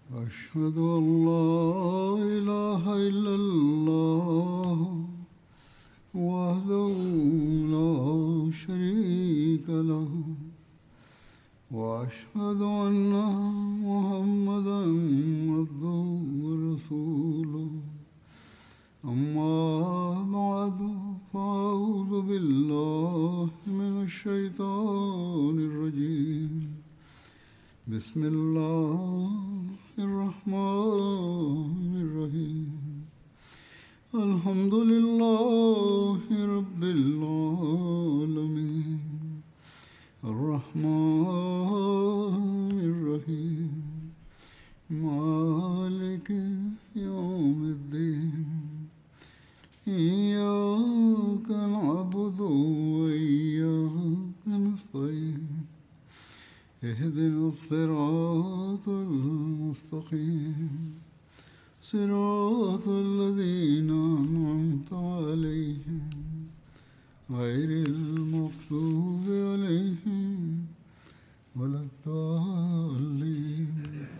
أشهد أن لا إله إلا الله وحده لا شريك له وأشهد أن محمدا عبده ورسوله أما بعد فأعوذ بالله من الشيطان الرجيم بسم الله الرحمن الرحيم الحمد لله رب العالمين الرحمن الرحيم مالك يوم الدين إياك نعبد وإياك نستعين اهدنا الصراط المستقيم صراط الذين أنعمت عليهم غير المغضوب عليهم ولا الضالين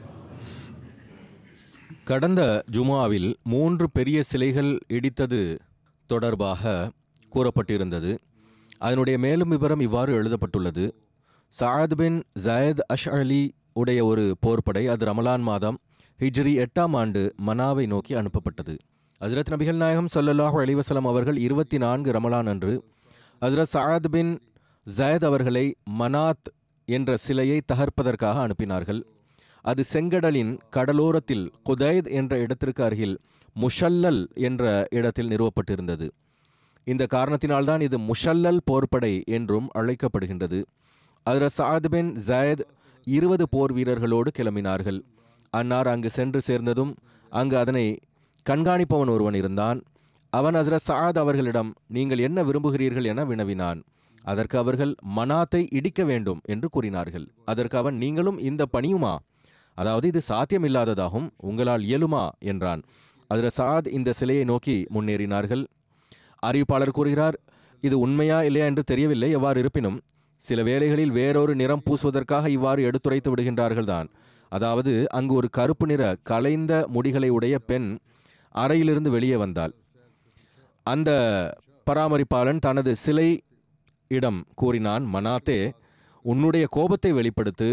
கடந்த ஜுமாவில் மூன்று பெரிய சிலைகள் இடித்தது தொடர்பாக கூறப்பட்டிருந்தது அதனுடைய மேலும் விவரம் இவ்வாறு எழுதப்பட்டுள்ளது சஅத் பின் ஜயத் அஷ் அலி உடைய ஒரு போர்ப்படை அது ரமலான் மாதம் ஹிஜ்ரி எட்டாம் ஆண்டு மனாவை நோக்கி அனுப்பப்பட்டது ஹஜரத் நபிகள் நாயகம் ஸல்லல்லாஹு அலைஹி வஸல்லம் அவர்கள் இருபத்தி நான்கு ரமலான் அன்று ஹஜரத் சஅத் பின் ஜயத் அவர்களை மனாத் என்ற சிலையை தகர்ப்பதற்காக அனுப்பினார்கள் அது செங்கடலின் கடலோரத்தில் குதைத் என்ற இடத்திற்கு அருகில் முஷல்லல் என்ற இடத்தில் நிறுவப்பட்டிருந்தது இந்த காரணத்தினால்தான் இது முஷல்லல் போர்ப்படை என்றும் அழைக்கப்படுகின்றது அதில் சாத் பின் ஜயத் இருபது போர் வீரர்களோடு கிளம்பினார்கள் அன்னார் அங்கு சென்று சேர்ந்ததும் அங்கு அதனை கண்காணிப்பவன் ஒருவன் இருந்தான் அவன் ஹசரத் சாத் அவர்களிடம் நீங்கள் என்ன விரும்புகிறீர்கள் என வினவினான் அதற்கு அவர்கள் மனாத்தை இடிக்க வேண்டும் என்று கூறினார்கள் அதற்கு அவன் நீங்களும் இந்த பணியுமா அதாவது இது சாத்தியமில்லாததாகும் உங்களால் இயலுமா என்றான் அதில் சாத் இந்த சிலையை நோக்கி முன்னேறினார்கள் அறிவிப்பாளர் கூறுகிறார் இது உண்மையா இல்லையா என்று தெரியவில்லை எவ்வாறு இருப்பினும் சில வேளைகளில் வேறொரு நிறம் பூசுவதற்காக இவ்வாறு எடுத்துரைத்து விடுகின்றார்கள் தான் அதாவது அங்கு ஒரு கருப்பு நிற கலைந்த முடிகளை உடைய பெண் அறையிலிருந்து வெளியே வந்தாள் அந்த பராமரிப்பாளன் தனது சிலை இடம் கூறினான் மனாத்தே உன்னுடைய கோபத்தை வெளிப்படுத்து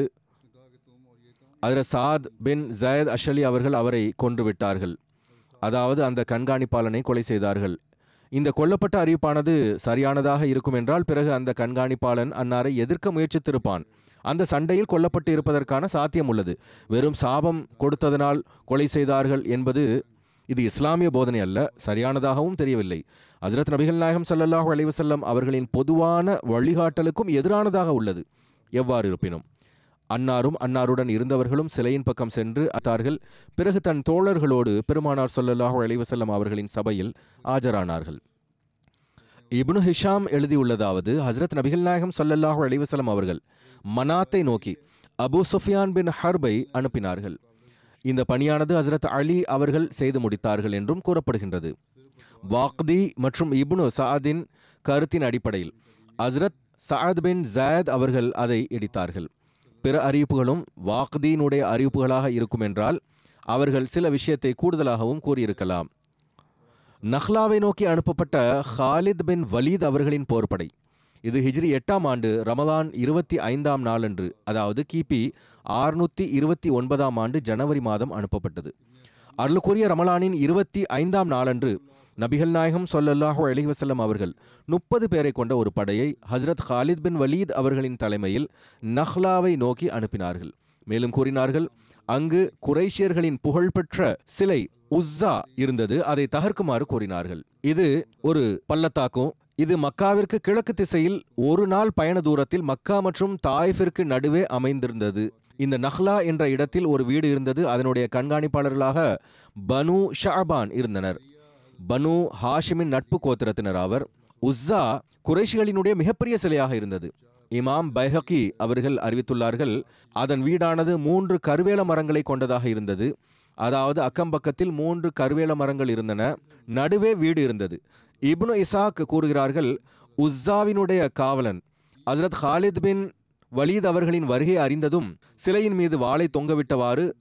அதில் சாத் பின் ஜயத் அஷலி அவர்கள் அவரை கொன்று விட்டார்கள் அதாவது அந்த கண்காணிப்பாளனை கொலை செய்தார்கள் இந்த கொல்லப்பட்ட அறிவிப்பானது சரியானதாக இருக்கும் என்றால் பிறகு அந்த கண்காணிப்பாளன் அன்னாரை எதிர்க்க முயற்சித்திருப்பான் அந்த சண்டையில் கொல்லப்பட்டு இருப்பதற்கான சாத்தியம் உள்ளது வெறும் சாபம் கொடுத்ததனால் கொலை செய்தார்கள் என்பது இது இஸ்லாமிய போதனை அல்ல சரியானதாகவும் தெரியவில்லை ஹஜரத் நபிகள் நாயகம் ஸல்லல்லாஹு அலைஹி வஸல்லம் அவர்களின் பொதுவான வழிகாட்டலுக்கும் எதிரானதாக உள்ளது எவ்வாறு இருப்பினும் அன்னாரும் அன்னாருடன் இருந்தவர்களும் சிலையின் பக்கம் சென்று அத்தார்கள் பிறகு தன் தோழர்களோடு பெருமானார் ஸல்லல்லாஹு அலைஹி வஸல்லம் அவர்களின் சபையில் ஆஜரானார்கள் இப்னு ஹிஷாம் எழுதியுள்ளதாவது ஹஜரத் நபிகள் நாயகம் ஸல்லல்லாஹு அலைஹி வஸல்லம் அவர்கள் மனாத்தை நோக்கி அபூ சுஃபியான் பின் ஹர்பை அனுப்பினார்கள் இந்த பணியானது ஹஜரத் அலி அவர்கள் செய்து முடித்தார்கள் என்றும் கூறப்படுகின்றது வாக்தி மற்றும் இப்னு சாதின் கருத்தின் அடிப்படையில் ஹஜரத் சாத் பின் ஜயத் அவர்கள் அதை இடித்தார்கள் பிற அறிவிப்புகளும் வாக்தீனுடைய அறிவிப்புகளாக இருக்கும் என்றால் அவர்கள் சில விஷயத்தை கூடுதலாகவும் கூறியிருக்கலாம் நஹ்லாவை நோக்கி அனுப்பப்பட்ட ஹாலித் பின் வலீத் அவர்களின் போர்ப்படை இது ஹிஜ்ரி எட்டாம் ஆண்டு ரமலான் இருபத்தி ஐந்தாம் நாளன்று அதாவது கிபி ஆறுநூற்றி இருபத்தி ஒன்பதாம் ஆண்டு ஜனவரி மாதம் அனுப்பப்பட்டது அருளுக்குரிய ரமலானின் இருபத்தி ஐந்தாம் நாளன்று நபிகள் நாயகம் ஸல்லல்லாஹு அலைஹி வஸல்லம் அவர்கள் முப்பது பேரை கொண்ட ஒரு படையை ஹஜ்ரத் ஹாலித் பின் வலீத் அவர்களின் தலைமையில் நஹ்லாவை நோக்கி அனுப்பினார்கள் மேலும் கூறினார்கள் அங்கு குறைஷியர்களின் புகழ்பெற்ற சிலை உஸ்ஸா இருந்தது அதை தகர்க்குமாறு கூறினார்கள் இது ஒரு பள்ளத்தாக்கும் இது மக்காவிற்கு கிழக்கு திசையில் ஒரு நாள் பயண தூரத்தில் மக்கா மற்றும் தாயிஃபிற்கு நடுவே அமைந்திருந்தது இந்த நஹ்லா என்ற இடத்தில் ஒரு வீடு இருந்தது அதனுடைய கண்காணிப்பாளர்களாக பனு ஷாபான் இருந்தனர் பனு ஹாஷிமின் நட்பு கோத்திரத்தினர் அவர் உஸ்ஸா குறைஷிகளினுடைய மிகப்பெரிய சிலையாக இருந்தது இமாம் பைஹகி அவர்கள் அறிவித்துள்ளார்கள் அதன் வீடானது மூன்று கருவேல மரங்களை கொண்டதாக இருந்தது அதாவது அக்கம்பக்கத்தில் மூன்று கருவேல மரங்கள் இருந்தன நடுவே வீடு இருந்தது இப்னு இசாக் கூறுகிறார்கள் உஸ்ஸாவினுடைய காவலன் ஹஜரத் ஹாலித் பின் வலீத் அவர்களின் வருகை அறிந்ததும் சிலையின் மீது வாளை தொங்கவிட்டவாறு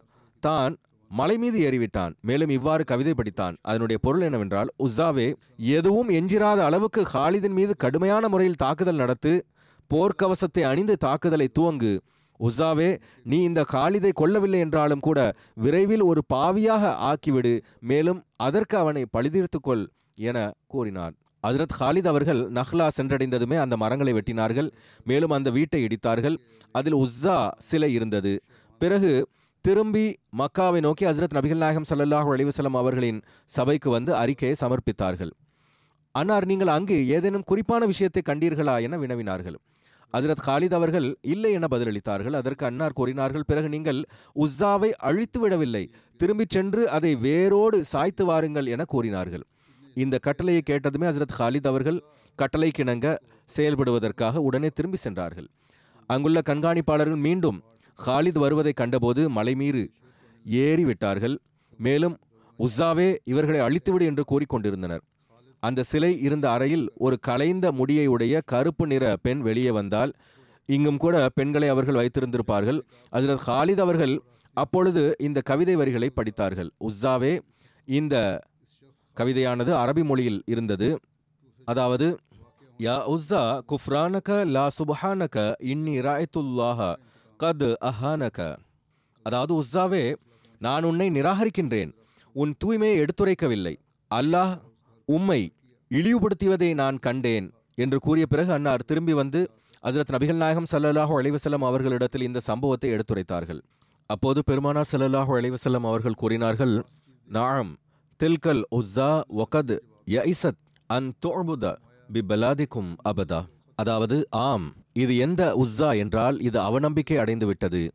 தான் மலை மீது ஏறிவிட்டான் மேலும் இவ்வாறு கவிதை படித்தான் அதனுடைய பொருள் என்னவென்றால் உஸ்ஸாவே எதுவும் எஞ்சிராத அளவுக்கு ஹாலிதின் மீது கடுமையான முறையில் தாக்குதல் நடத்து போர்க்கவசத்தை அணிந்து தாக்குதலை துவங்கு உஸ்ஸாவே நீ இந்த காலிதை கொல்லவில்லை என்றாலும் கூட விரைவில் ஒரு பாவியாக ஆக்கிவிடு மேலும் அதற்கு அவனை பழிதீர்த்துக்கொள் என கூறினார் ஹஜரத் ஹாலித் அவர்கள் நஹ்லா சென்றடைந்ததுமே அந்த மரங்களை வெட்டினார்கள் மேலும் அந்த வீட்டை இடித்தார்கள் அதில் உஸ்ஸா சிலை இருந்தது பிறகு திரும்பி மக்காவை நோக்கி ஹஜரத் நபிகள் நாயகம் ஸல்லல்லாஹு அலைஹி வஸல்லம் அவர்களின் சபைக்கு வந்து அறிக்கையை சமர்ப்பித்தார்கள் அன்னார் நீங்கள் அங்கு ஏதேனும் குறிப்பான விஷயத்தை கண்டீர்களா என வினவினார்கள் ஹஜரத் காலித் அவர்கள் இல்லை என பதிலளித்தார்கள் அதற்கு அன்னார் கூறினார்கள் பிறகு நீங்கள் உஸ்ஸாவை அழித்து விடவில்லை திரும்பிச் சென்று அதை வேரோடு சாய்த்து வாருங்கள் என கூறினார்கள் இந்த கட்டளையை கேட்டதுமே ஹஜரத் காலித் அவர்கள் கட்டளைக்கிணங்க செயல்படுவதற்காக உடனே திரும்பி சென்றார்கள் அங்குள்ள கண்காணிப்பாளர்கள் மீண்டும் காலித் வருவதை கண்டபோது மலைமீறு ஏறி விட்டார்கள் மேலும் உஸ்ஸாவே இவர்களை அழித்துவிடு என்று கூறிக்கொண்டிருந்தனர் அந்த சிலை இருந்த அறையில் ஒரு கலைந்த முடியை உடைய கருப்பு நிற பெண் வெளியே வந்தால் இங்கும் கூட பெண்களை அவர்கள் வைத்திருந்திருப்பார்கள் ஹஜரத் ஹாலித் அவர்கள் அப்பொழுது இந்த கவிதை வரிகளை படித்தார்கள் உஸ்ஸாவே இந்த கவிதையானது அரபி மொழியில் இருந்தது அதாவது யா உஸ்ஸா குஃப்ரானக லா சுபஹானக இன்னி ராயத்துல்லாஹ கத் அஹானக அதாவது உஸ்ஸாவே நான் உன்னை நிராகரிக்கின்றேன் உன் தூய்மையை எடுத்துரைக்கவில்லை அல்லாஹ் உம்மை இழிவுபடுத்தியதை நான் கண்டேன் என்று கூறிய பிறகு அன்னார் திரும்பி வந்து ஹஜரத் நபிகள் நாயகம் ஸல்லல்லாஹு அலைஹி வஸல்லம் அவர்களிடத்தில் இந்த சம்பவத்தை எடுத்துரைத்தார்கள் அப்போது பெருமானார் ஸல்லல்லாஹு அலைஹி வஸல்லம் அவர்கள் கூறினார்கள் நாம் தில்கல் உஸ்ஸா வகத் யஇசத் அன் துஅபுத பிபலாதிக்கும் அபதா அதாவது ஆம் இது எந்த உஸ்ஸா என்றால் இது அவநம்பிக்கை அடைந்து விட்டது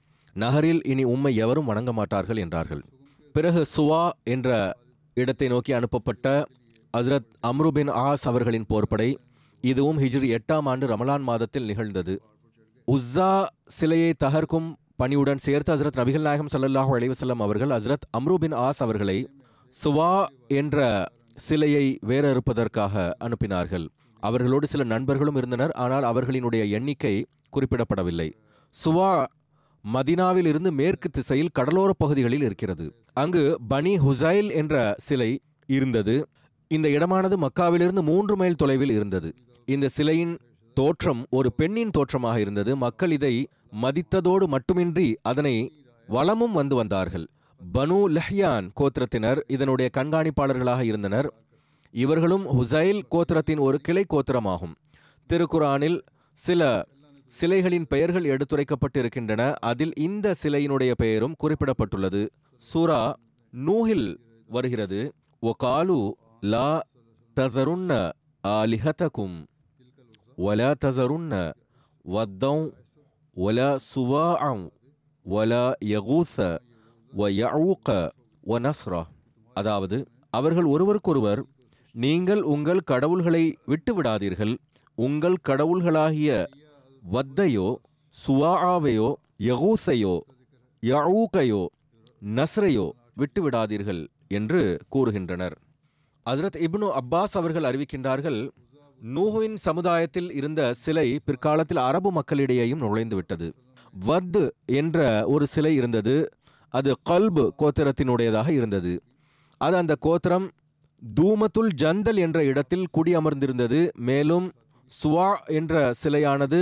நகரில் இனி உம்மை எவரும் வணங்க மாட்டார்கள் என்றார்கள் பிறகு சுவா என்ற இடத்தை நோக்கி அனுப்பப்பட்ட ஹஸ்ரத் அம்ரு பின் ஆஸ் அவர்களின் போர்ப்படை இதுவும் ஹிஜ்ரி எட்டாம் ஆண்டு ரமலான் மாதத்தில் நிகழ்ந்தது உஸ்ஸா சிலையை தகர்க்கும் பணியுடன் சேர்த்து ஹஸ்ரத் நபிகள் நாயகம் ஸல்லல்லாஹு அலைஹி வஸல்லம் அவர்கள் ஹஸ்ரத் அம்ரு பின் ஆஸ் அவர்களை சுவா என்ற சிலையை வேறறுப்பதற்காக அனுப்பினார்கள் அவர்களோடு சில நண்பர்களும் இருந்தனர் ஆனால் அவர்களினுடைய எண்ணிக்கை குறிப்பிடப்படவில்லை சுவா மதினாவில் இருந்து மேற்கு திசையில் கடலோர பகுதிகளில் இருக்கிறது அங்கு பனி ஹுசைல் என்ற சிலை இருந்தது இந்த இடமானது மக்காவிலிருந்து மூன்று மைல் தொலைவில் இருந்தது இந்த சிலையின் தோற்றம் ஒரு பெண்ணின் தோற்றமாக இருந்தது மக்கள் இதை மதித்ததோடு மட்டுமின்றி அதனை வலமும் வந்து வந்தார்கள் பனு லஹ்யான் கோத்திரத்தினர் இதனுடைய கண்காணிப்பாளர்களாக இருந்தனர் இவர்களும் ஹுசைல் கோத்திரத்தின் ஒரு கிளை கோத்திரமாகும் திருக்குரானில் சில சிலைகளின் பெயர்கள் எடுத்துரைக்கப்பட்டிருக்கின்றன அதில் இந்த சிலையினுடைய பெயரும் குறிப்பிடப்பட்டுள்ளது சூரா நூஹில் வருகிறது ஒகாலு லா தசருன்ன ஆலிஹதகும் ولا تذرن ودا ولا سواعا ولا يغوث ويعوق ونصر அதாவது அவர்கள் ஒருவருக்கொருவர் நீங்கள் உங்கள் கடவுள்களை விட்டு விடாதீர்கள் உங்கள் கடவுள்களாகிய வத்தையோ சுவாஆவையோ யகூசையோ யஊகையோ நஸ்ரையோ விட்டு விடாதீர்கள் என்று கூறுகின்றனர் ஹஜரத் இப்னு அப்பாஸ் அவர்கள் அறிவிக்கின்றார்கள் நூஹுவின் சமுதாயத்தில் இருந்த சிலை பிற்காலத்தில் அரபு மக்களிடையேயும் நுழைந்து விட்டது வத் என்ற ஒரு சிலை இருந்தது அது கல்பு கோத்திரத்தினுடையதாக இருந்தது அது அந்த கோத்திரம் தூமத்துல் ஜந்தல் என்ற இடத்தில் குடியமர்ந்திருந்தது மேலும் சுவா என்ற சிலையானது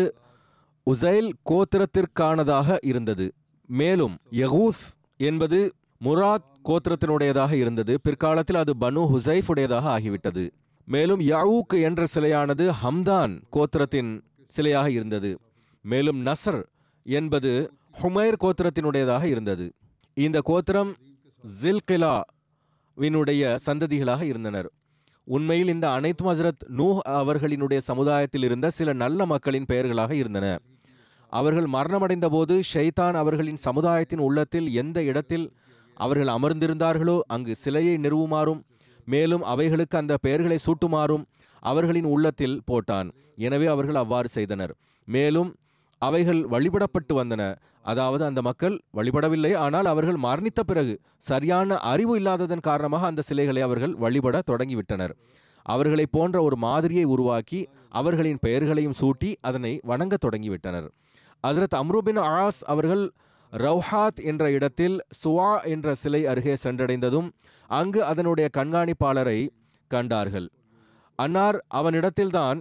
உசைல் கோத்திரத்திற்கானதாக இருந்தது மேலும் யகூஸ் என்பது முராத் கோத்திரத்தினுடையதாக இருந்தது பிற்காலத்தில் அது பனு ஹுசைஃப் உடையதாக ஆகிவிட்டது மேலும் யாவூக் என்ற சிலையானது ஹம்தான் கோத்திரத்தின் சிலையாக இருந்தது மேலும் நசர் என்பது ஹுமைர் கோத்திரத்தினுடையதாக இருந்தது இந்த கோத்திரம் ஜில்கிலா வினுடைய சந்ததிகளாக இருந்தனர் உண்மையில் இந்த அனைத்தும் ஹசரத் நூஹ் அவர்களினுடைய சமுதாயத்தில் இருந்த சில நல்ல மக்களின் பெயர்களாக இருந்தன அவர்கள் மரணமடைந்த போது ஷைத்தான் அவர்களின் சமுதாயத்தின் உள்ளத்தில் எந்த இடத்தில் அவர்கள் அமர்ந்திருந்தார்களோ அங்கு சிலையை நிறுவுமாறும் மேலும் அவைகளுக்கு அந்த பெயர்களை சூட்டுமாறும் அவர்களின் உள்ளத்தில் போட்டான் எனவே அவர்கள் அவ்வாறு செய்தனர் மேலும் அவைகள் வழிபடப்பட்டு வந்தன அதாவது அந்த மக்கள் வழிபடவில்லை ஆனால் அவர்கள் மரணித்த பிறகு சரியான அறிவு இல்லாததன் காரணமாக அந்த சிலைகளை அவர்கள் வழிபட தொடங்கிவிட்டனர் அவர்களை போன்ற ஒரு மாதிரியை உருவாக்கி அவர்களின் பெயர்களையும் சூட்டி அதனை வணங்க தொடங்கிவிட்டனர் ஹசரத் அம்ருபின் ஆஸ் அவர்கள் ரௌஹாத் என்ற இடத்தில் சுவா என்ற சிலை அருகே சென்றடைந்ததும் அங்கு அதனுடைய கண்காணிப்பாளரை கண்டார்கள் அன்னார் அவனிடத்தில்தான்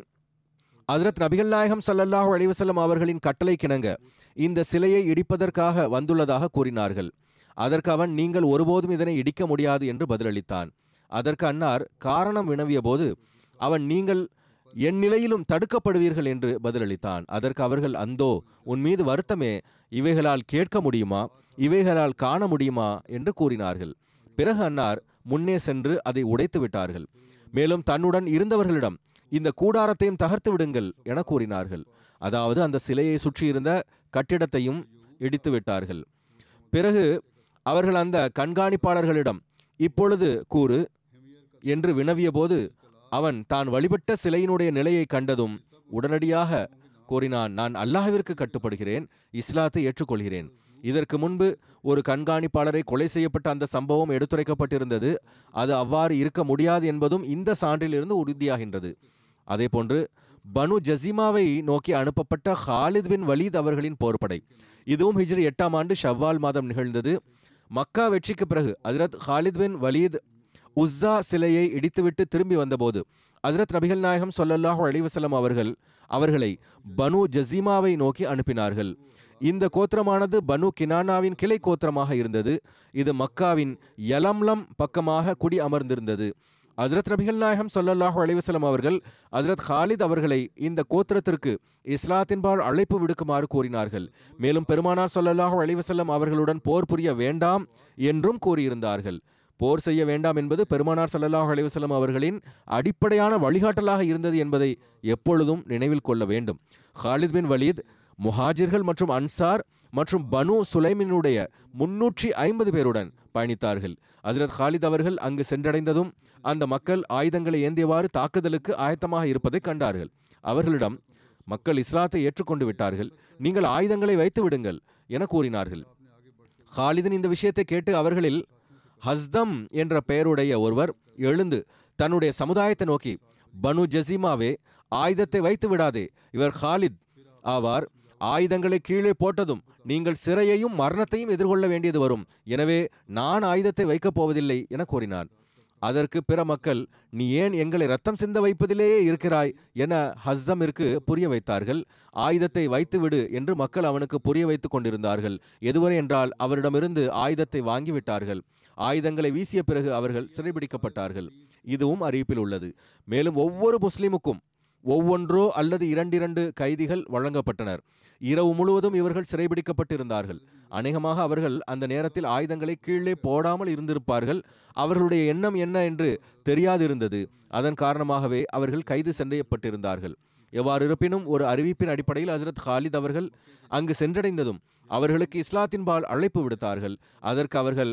ஹஜரத் நபிகள் நாயகம் ஸல்லல்லாஹு அலைஹி வஸல்லம் அவர்களின் கட்டளை கிணங்க இந்த சிலையை இடிப்பதற்காக வந்துள்ளதாக கூறினார்கள் அதற்கு அவன் நீங்கள் ஒருபோதும் இதனை இடிக்க முடியாது என்று பதிலளித்தான் அதற்கு அன்னார் காரணம் வினவிய போது அவன் நீங்கள் என் நிலையிலும் தடுக்கப்படுவீர்கள் என்று பதிலளித்தான் அதற்கு அவர்கள் அந்தோ உன் மீது வருத்தமே இவைகளால் கேட்க முடியுமா இவைகளால் காண முடியுமா என்று கூறினார்கள் பிறகு அன்னார் முன்னே சென்று அதை உடைத்து விட்டார்கள் மேலும் தன்னுடன் இருந்தவர்களிடம் இந்த கூடாரத்தையும் தகர்த்து விடுங்கள் என கூறினார்கள் அதாவது அந்த சிலையை சுற்றியிருந்த கட்டிடத்தையும் இடித்து விட்டார்கள் பிறகு அவர்கள் அந்த கண்காணிப்பாளர்களிடம் இப்பொழுது கூறு என்று வினவிய போது அவன் தான் வழிபட்ட சிலையினுடைய நிலையை கண்டதும் உடனடியாக கூறினான் நான் அல்லாஹ்விற்கு கட்டுப்படுகிறேன் இஸ்லாத்தை ஏற்றுக்கொள்கிறேன் இதற்கு முன்பு ஒரு கண்காணிப்பாளரை கொலை செய்யப்பட்ட அந்த சம்பவம் எடுத்துரைக்கப்பட்டிருந்தது அது அவ்வாறு இருக்க முடியாது என்பதும் இந்த சான்றிலிருந்து உறுதியாகின்றது அதேபோன்று பனு ஜசீமாவை நோக்கி அனுப்பப்பட்ட ஹாலித் பின் வலீத் அவர்களின் போர்ப்படை இதுவும் ஹிஜ்ரி எட்டாம் ஆண்டு ஷவ்வால் மாதம் நிகழ்ந்தது மக்கா வெற்றிக்கு பிறகு ஹஜரத் ஹாலித் பின் வலீத் உஸ்ஸா சிலையை இடித்துவிட்டு திரும்பி வந்தபோது ஹஜரத் நபிகள் நாயகம் ஸல்லல்லாஹு அலைஹி வஸல்லம் அவர்கள் அவர்களை பனு ஜசீமாவை நோக்கி அனுப்பினார்கள் இந்த கோத்திரமானது பனு கினானாவின் கிளை கோத்திரமாக இருந்தது இது மக்காவின் யலம்லம் பக்கமாக குடி அமர்ந்திருந்தது ஹஜரத் நபிகள் நாயகம் ஸல்லல்லாஹு அலைஹி வஸல்லம் அவர்கள் ஹஜரத் ஹாலித் அவர்களை இந்த கோத்திரத்திற்கு இஸ்லாத்தின்பால் அழைப்பு விடுக்குமாறு கூறினார்கள் மேலும் பெருமானார் ஸல்லல்லாஹு அலைஹி வஸல்லம் அவர்களுடன் போர் புரிய வேண்டாம் என்றும் கூறியிருந்தார்கள் போர் செய்ய வேண்டாம் என்பது பெருமானார் ஸல்லல்லாஹு அலைஹி வஸல்லம் அவர்களின் அடிப்படையான வழிகாட்டலாக இருந்தது என்பதை எப்பொழுதும் நினைவில் கொள்ள வேண்டும் ஹாலித் பின் வலீத் முஹாஜிர்கள் மற்றும் அன்சார் மற்றும் பனு சுலைமினுடைய முன்னூற்றி ஐம்பது பேருடன் பயணித்தார்கள் ஹஜரத் ஹாலித் அவர்கள் அங்கு சென்றடைந்ததும் அந்த மக்கள் ஆயுதங்களை ஏந்தியவாறு தாக்குதலுக்கு ஆயத்தமாக இருப்பதை கண்டார்கள் அவர்களிடம் மக்கள் இஸ்லாத்தை ஏற்றுக்கொண்டு விட்டார்கள் நீங்கள் ஆயுதங்களை வைத்து விடுங்கள் என கூறினார்கள் ஹாலிதின் இந்த விஷயத்தை கேட்டு அவர்களில் ஹஸ்தம் என்ற பெயருடைய ஒருவர் எழுந்து தன்னுடைய சமுதாயத்தை நோக்கி பனு ஜசீமாவே ஆயுதத்தை வைத்து விடாதே இவர் ஹாலித் ஆவார் ஆயுதங்களை கீழே போட்டதும் நீங்கள் சிறையையும் மரணத்தையும் எதிர்கொள்ள வேண்டியது வரும் எனவே நான் ஆயுதத்தை வைக்கப் போவதில்லை என கூறினான் அதற்கு பிற மக்கள் நீ ஏன் எங்களை ரத்தம் சிந்த வைப்பதிலேயே இருக்கிறாய் என ஹஸ்தமிற்கு புரிய வைத்தார்கள் ஆயுதத்தை வைத்துவிடு என்று மக்கள் அவனுக்கு புரிய வைத்துக் கொண்டிருந்தார்கள் எதுவரை என்றால் அவரிடமிருந்து ஆயுதத்தை வாங்கிவிட்டார்கள் ஆயுதங்களை வீசிய பிறகு அவர்கள் சிறைபிடிக்கப்பட்டார்கள் இதுவும் அறிவிப்பில் உள்ளது மேலும் ஒவ்வொரு முஸ்லிமுக்கும் ஒவ்வொன்றோ அல்லது இரண்டிரண்டு கைதிகள் வழங்கப்பட்டனர் இரவு முழுவதும் இவர்கள் சிறைபிடிக்கப்பட்டிருந்தார்கள் அநேகமாக அவர்கள் அந்த நேரத்தில் ஆயுதங்களை கீழே போடாமல் இருந்திருப்பார்கள் அவர்களுடைய எண்ணம் என்ன என்று தெரியாதிருந்தது அதன் காரணமாகவே அவர்கள் கைது செய்யப்பட்டிருந்தார்கள் எவ்வாறு இருப்பினும் ஒரு அறிவிப்பின் அடிப்படையில் ஹசரத் ஹாலித் அவர்கள் அங்கு சென்றடைந்ததும் அவர்களுக்கு இஸ்லாத்தின்பால் அழைப்பு விடுத்தார்கள் அதற்கு அவர்கள்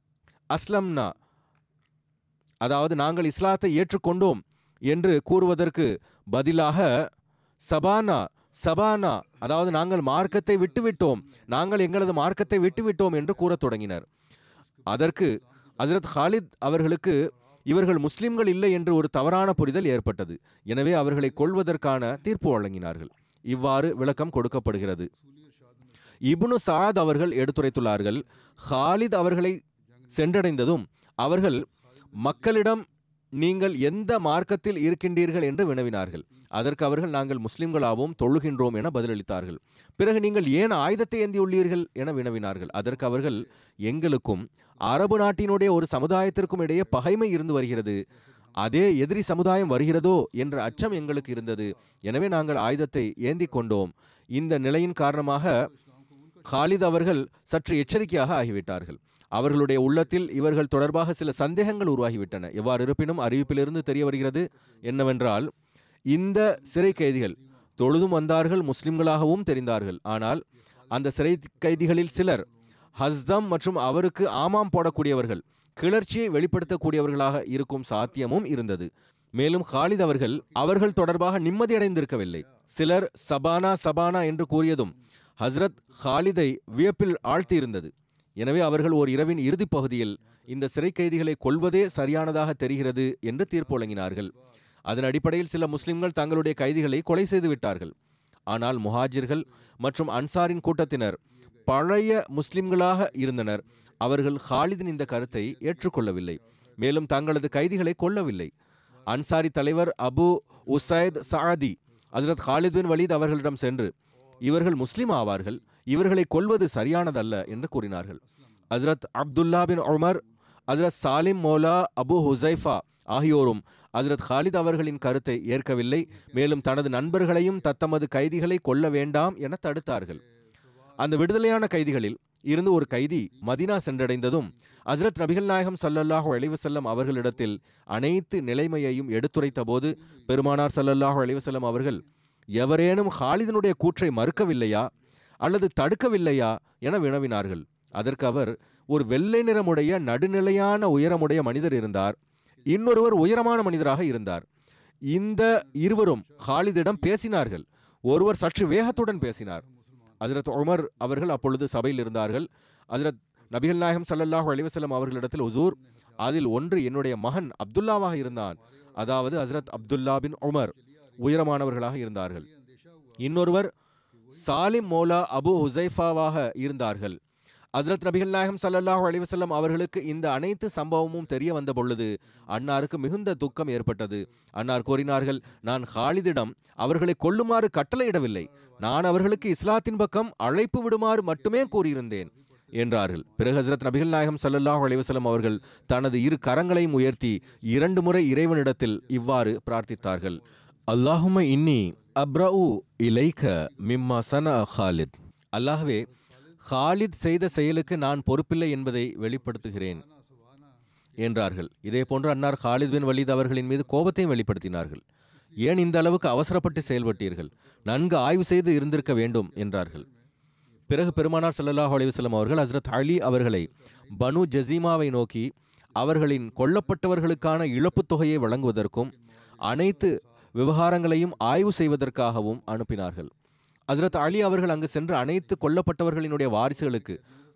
அஸ்லம்னா அதாவது நாங்கள் இஸ்லாத்தை ஏற்றுக்கொண்டோம் என்று கூறுவதற்கு பதிலாக சபானா சபானா அதாவது நாங்கள் மார்க்கத்தை விட்டுவிட்டோம் நாங்கள் எங்களது மார்க்கத்தை விட்டுவிட்டோம் என்று கூறத் தொடங்கினர் அதற்கு ஹஜரத் ஹாலித் அவர்களுக்கு இவர்கள் முஸ்லிம்கள் இல்லை என்று ஒரு தவறான புரிதல் ஏற்பட்டது எனவே அவர்களை கொள்வதற்கான தீர்ப்பு வழங்கினார்கள் இவ்வாறு விளக்கம் கொடுக்கப்படுகிறது இப்னு சாத் அவர்கள் எடுத்துரைத்துள்ளார்கள் ஹாலித் அவர்களை சென்றடைந்ததும் அவர்கள் மக்களிடம் நீங்கள் எந்த மார்க்கத்தில் இருக்கின்றீர்கள் என்று வினவினார்கள் அதற்கு அவர்கள் நாங்கள் முஸ்லிம்களாகவும் தொழுகின்றோம் என பதிலளித்தார்கள் பிறகு நீங்கள் ஏன் ஆயுதத்தை ஏந்தியுள்ளீர்கள் என வினவினார்கள் அதற்கு அவர்கள் எங்களுக்கும் அரபு நாட்டினுடைய ஒரு சமுதாயத்திற்கும் இடையே பகைமை இருந்து வருகிறது அதே எதிரி சமுதாயம் வருகிறதோ என்ற அச்சம் எங்களுக்கு இருந்தது எனவே நாங்கள் ஆயுதத்தை ஏந்தி கொண்டோம் இந்த நிலையின் காரணமாக காலித் அவர்கள் சற்று எச்சரிக்கையாக ஆகிவிட்டார்கள் அவர்களுடைய உள்ளத்தில் இவர்கள் தொடர்பாக சில சந்தேகங்கள் உருவாகிவிட்டன எவ்வாறு இருப்பினும் அறிவிப்பிலிருந்து தெரிய வருகிறது என்னவென்றால் இந்த சிறை கைதிகள் தொழுதும் வந்தார்கள் முஸ்லிம்களாகவும் தெரிந்தார்கள் ஆனால் அந்த சிறை கைதிகளில் சிலர் ஹஸ்தம் மற்றும் அவருக்கு ஆமாம் போடக்கூடியவர்கள் கிளர்ச்சியை வெளிப்படுத்தக்கூடியவர்களாக இருக்கும் சாத்தியமும் இருந்தது மேலும் ஹாலித் அவர்கள் அவர்கள் தொடர்பாக நிம்மதியடைந்திருக்கவில்லை சிலர் சபானா சபானா என்று கூறியதும் ஹஸ்ரத் ஹாலிதை வியப்பில் ஆழ்த்தியிருந்தது எனவே அவர்கள் ஓர் இரவின் இறுதிப் பகுதியில் இந்த சிறை கைதிகளை கொல்வதே சரியானதாக தெரிகிறது என்று தீர்ப்பு வழங்கினார்கள் அதன் அடிப்படையில் சில முஸ்லிம்கள் தங்களுடைய கைதிகளை கொலை செய்து விட்டார்கள் ஆனால் முஹாஜிர்கள் மற்றும் அன்சாரின் கூட்டத்தினர் பழைய முஸ்லிம்களாக இருந்தனர் அவர்கள் ஹாலிதின் இந்த கருத்தை ஏற்றுக்கொள்ளவில்லை மேலும் தங்களது கைதிகளை கொல்லவில்லை அன்சாரி தலைவர் அபு உசைத் சாதி ஹசரத் ஹாலித் பின் வலீத் அவர்களிடம் சென்று இவர்கள் முஸ்லிம் ஆவார்கள் இவர்களை கொல்வது சரியானதல்ல என்று கூறினார்கள் ஹசரத் அப்துல்லா பின் உமர் ஹசரத் சாலிம் மோலா அபு ஹுசைஃபா ஆகியோரும் ஹசரத் ஹாலித் அவர்களின் கருத்தை ஏற்கவில்லை மேலும் தனது நண்பர்களையும் தத்தமது கைதிகளை கொல்ல வேண்டாம் என தடுத்தார்கள் அந்த விடுதலையான கைதிகளில் இருந்து ஒரு கைதி மதினா சென்றடைந்ததும் ஹசரத் நபிகள் நாயகம் ஸல்லல்லாஹு அலைஹி வஸல்லம் அவர்களிடத்தில் அனைத்து நிலைமையையும் எடுத்துரைத்த போது பெருமானார் ஸல்லல்லாஹு அலைஹி வஸல்லம் அவர்கள் எவரேனும் ஹாலிதனுடைய கூற்றை மறுக்கவில்லையா அல்லது தடுக்கவில்லையா என வினவினார்கள் அதற்கு அவர் ஒரு வெள்ளை நிறமுடைய நடுநிலையான உயரமுடைய மனிதர் இருந்தார் இன்னொருவர் உயரமான மனிதராக இருந்தார் இந்த இருவரும் ஹாலிதிடம் பேசினார்கள் ஒருவர் சற்று வேகத்துடன் பேசினார் ஹஜரத் உமர் அவர்கள் அப்பொழுது சபையில் இருந்தார்கள் ஹஜரத் நபிகள் நாயகம் ஸல்லல்லாஹு அலைஹி வஸல்லம் அவர்களிடத்தில் உசூர் அதில் ஒன்று என்னுடைய மகன் அப்துல்லாவாக இருந்தான் அதாவது ஹஜரத் அப்துல்லா பின் உமர் உயரமானவர்களாக இருந்தார்கள் இன்னொருவர் சாலிம் மோலா அபு ஹுசைஃபாவாக இருந்தார்கள் ஹஜரத் நபிகள் நாயகம் ஸல்லல்லாஹு அலைஹி வஸல்லம் அவர்களுக்கு இந்த அனைத்து சம்பவமும் தெரிய வந்த பொழுது அன்னாருக்கு மிகுந்த துக்கம் ஏற்பட்டது அன்னார் கூறினார்கள் நான் ஹாலிதிடம் அவர்களை கொல்லுமாறு கட்டளையிடவில்லை நான் அவர்களுக்கு இஸ்லாத்தின் பக்கம் அழைப்பு விடுமாறு மட்டுமே கூறியிருந்தேன் என்றார்கள் பிறகு ஹஜரத் நபிகள் நாயகம் ஸல்லல்லாஹு அலைஹி வஸல்லம் அவர்கள் தனது இரு கரங்களையும் உயர்த்தி இரண்டு முறை இறைவனிடத்தில் இவ்வாறு பிரார்த்தித்தார்கள் அல்லாஹும இன்னி அப்ரஉ இலைக மிம்மா சன ஹாலித் அல்லாஹ்வே ஹாலித் செய்த செயலுக்கு நான் பொறுப்பில்லை என்பதை வெளிப்படுத்துகிறேன் என்றார்கள் இதே போன்று அன்னார் ஹாலித் பின் வலீத் அவர்களின் மீது கோபத்தையும் வெளிப்படுத்தினார்கள் ஏன் இந்த அளவுக்கு அவசரப்பட்டு செயல்பட்டீர்கள் நன்கு ஆய்வு செய்து இருந்திருக்க வேண்டும் என்றார்கள் பிறகு பெருமானார் ஸல்லல்லாஹு அலைஹி வஸல்லம் அவர்கள் ஹஸ்ரத் அலி அவர்களை பனு ஜசீமாவை நோக்கி அவர்களின் கொல்லப்பட்டவர்களுக்கான இழப்புத் தொகையை வழங்குவதற்கும் அனைத்து விவகாரங்களையும் ஆய்வு செய்வதற்காகவும் அனுப்பினார்கள் ஹஸ்ரத் அலி அவர்கள் அங்கு சென்று அனைத்து கொல்லப்பட்டவர்களினுடைய வாரிசுகளுக்கு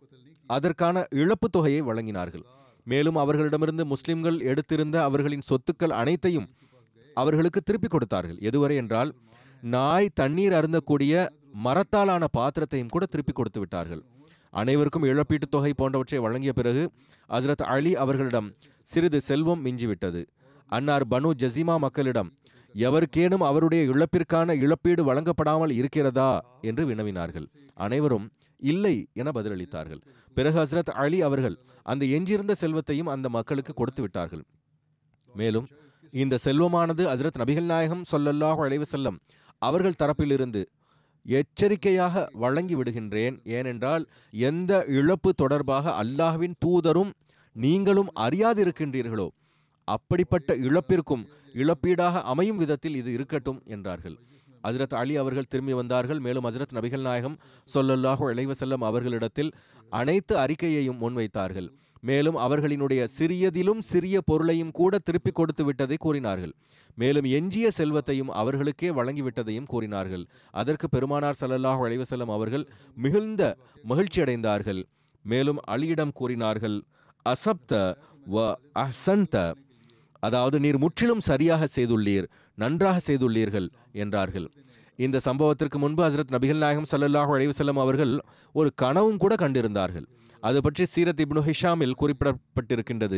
அதற்கான இழப்புத் தொகையை வழங்கினார்கள் மேலும் அவர்களிடமிருந்து முஸ்லிம்கள் எடுத்திருந்த அவர்களின் சொத்துக்கள் அனைத்தையும் அவர்களுக்கு திருப்பிக் கொடுத்தார்கள் எதுவரை என்றால் நாய் தண்ணீர் அருந்தக்கூடிய மரத்தாலான பாத்திரத்தையும் கூட திருப்பி கொடுத்து விட்டார்கள் அனைவருக்கும் இழப்பீட்டுத் தொகை போன்றவற்றை வழங்கிய பிறகு ஹஸ்ரத் அலி அவர்களிடம் சிறிது செல்வம் மிஞ்சிவிட்டது அன்னார் பனு ஜசீமா மக்களிடம் எவருக்கேனும் அவருடைய இழப்பிற்கான இழப்பீடு வழங்கப்படாமல் இருக்கிறதா என்று வினவினார்கள் அனைவரும் இல்லை என பதிலளித்தார்கள் பிறகு ஹஸ்ரத் அலி அவர்கள் அந்த எஞ்சியிருந்த செல்வத்தையும் அந்த மக்களுக்கு கொடுத்து விட்டார்கள் மேலும் இந்த செல்வமானது ஹஜரத் நபிகள் நாயகம் ஸல்லல்லாஹு அலைஹி வஸல்லம் அவர்கள் தரப்பிலிருந்து எச்சரிக்கையாக வழங்கி விடுகின்றேன் ஏனென்றால் எந்த இழப்பு தொடர்பாக அல்லாஹ்வின் தூதரும் நீங்களும் அறியாதிருக்கின்றீர்களோ அப்படிப்பட்ட இழப்பிற்கும் இழப்பீடாக அமையும் விதத்தில் இது இருக்கட்டும் என்றார்கள் ஹஜரத் அலி அவர்கள் திரும்பி வந்தார்கள் மேலும் ஹஜரத் நபிகள் நாயகம் ஸல்லல்லாஹு அலைஹி வஸல்லம் அவர்களிடத்தில் அனைத்து அறிக்கையையும் முன்வைத்தார்கள் மேலும் அவர்களினுடைய சிறியதிலும் சிறிய பொருளையும் கூட திருப்பி கொடுத்து விட்டதை கூறினார்கள் மேலும் எஞ்சிய செல்வத்தையும் அவர்களுக்கே வழங்கிவிட்டதையும் கூறினார்கள் அதற்கு பெருமானார் ஸல்லல்லாஹு அலைஹி வஸல்லம் அவர்கள் மிகுந்த மகிழ்ச்சி அடைந்தார்கள் மேலும் அலியிடம் கூறினார்கள் அசப்த வ அஹ்சன்த அதாவது நீர் முற்றிலும் சரியாக செய்துள்ளீர் நன்றாக செய்துள்ளீர்கள் என்றார்கள் இந்த சம்பவத்திற்கு முன்பு ஹசரத் நபிகள் நாயகம் ஸல்லல்லாஹு அலைஹி வஸல்லம் அவர்கள் ஒரு கனவும் கூட கண்டிருந்தார்கள் அது பற்றி சீரத் இப்னு ஹிஷாமில் குறிப்பிடப்பட்டிருக்கின்றது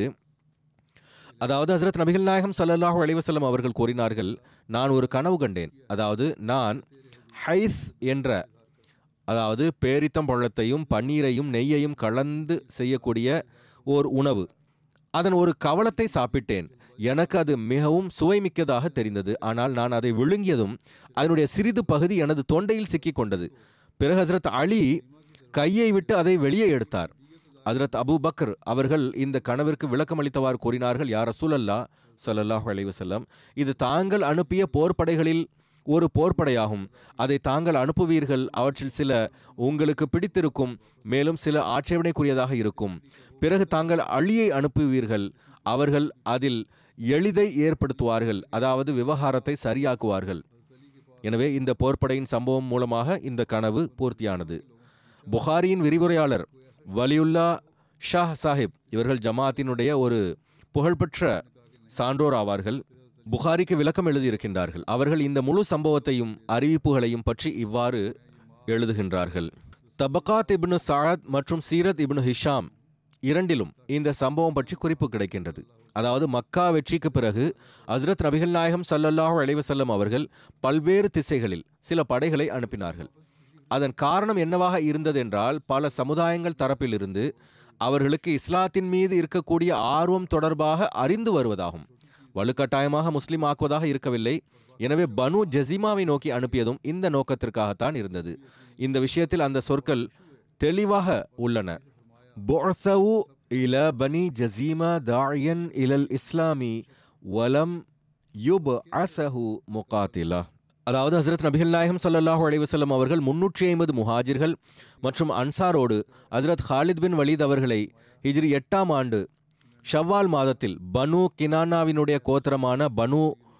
அதாவது ஹசரத் நபிகள் நாயகம் ஸல்லல்லாஹு அலைஹி வஸல்லம் அவர்கள் கூறினார்கள் நான் ஒரு கனவு கண்டேன் அதாவது நான் ஹைஸ் என்ற அதாவது பேரித்தம் பழத்தையும் பன்னீரையும் நெய்யையும் கலந்து செய்யக்கூடிய ஓர் உணவு அதன் ஒரு கவளத்தை சாப்பிட்டேன் எனக்கு அது மிகவும் சுவைமிக்கதாக தெரிந்தது ஆனால் நான் அதை விழுங்கியதும் அதனுடைய சிறிது பகுதி எனது தொண்டையில் சிக்கிக் கொண்டது பிறகு ஹசரத் அலி கையை விட்டு அதை வெளியே எடுத்தார் ஹசரத் அபூ பக்கர் அவர்கள் இந்த கனவிற்கு விளக்கமளித்தவாறு கூறினார்கள் யார் ரசூலல்லா ஸல்லல்லாஹு அலைஹி வஸல்லம் இது தாங்கள் அனுப்பிய போர்ப்படைகளில் ஒரு போர்ப்படையாகும் அதை தாங்கள் அனுப்புவீர்கள் அவற்றில் சில உங்களுக்கு பிடித்திருக்கும் மேலும் சில ஆட்சேபனைக்குரியதாக இருக்கும் பிறகு தாங்கள் அழியை அனுப்புவீர்கள் அவர்கள் அதில் எளிதை ஏற்படுத்துவார்கள் அதாவது விவகாரத்தை சரியாக்குவார்கள் எனவே இந்த போர்ப்படையின் சம்பவம் மூலமாக இந்த கனவு பூர்த்தியானது புகாரியின் விரிவுரையாளர் வலியுல்லா ஷாஹ் சாஹிப் இவர்கள் ஜமாத்தினுடைய ஒரு புகழ்பெற்ற சான்றோர் ஆவார்கள் புகாரிக்கு விளக்கம் எழுதியிருக்கின்றார்கள் அவர்கள் இந்த முழு சம்பவத்தையும் அறிவிப்புகளையும் பற்றி இவ்வாறு எழுதுகின்றார்கள் தபகாத் இப்னு சாத் மற்றும் சீரத் இப்னு ஹிஷாம் இரண்டிலும் இந்த சம்பவம் பற்றி குறிப்பு கிடைக்கின்றது அதாவது மக்கா வெற்றிக்கு பிறகு ஹஸ்ரத் நபிகள் நாயகம் ஸல்லல்லாஹு அலைஹி வஸல்லம் அவர்கள் பல்வேறு திசைகளில் சில படைகளை அனுப்பினார்கள் அதன் காரணம் என்னவாக இருந்ததென்றால் பல சமுதாயங்கள் தரப்பிலிருந்து அவர்களுக்கு இஸ்லாத்தின் மீது இருக்கக்கூடிய ஆர்வம் தொடர்பாக அறிந்து வருவதாகும் வலுக்கட்டாயமாக முஸ்லிம் ஆக்குவதாக இருக்கவில்லை எனவே பனு ஜசீமாவை நோக்கி அனுப்பியதும் இந்த நோக்கத்திற்காகத்தான் இருந்தது இந்த விஷயத்தில் அந்த சொற்கள் தெளிவாக உள்ளன புஅஸவு இல பனி ஜசீமா தாயன் இலல் இஸ்லாமி வலம் யுப் அசஹு முகாத்திலா அதாவது ஹசரத் நபிகள் நாயகம் ஸல்லல்லாஹு அலைஹி வஸல்லம் அவர்கள் முன்னூற்றி ஐம்பது முஹாஜிர்கள் மற்றும் அன்சாரோடு ஹசரத் ஹாலித் பின் வலீத் அவர்களை ஹிஜ்ரி எட்டாம் ஆண்டு ஷவ்வால் மாதத்தில் பனு கினானாவினுடைய கோத்திரமான பனு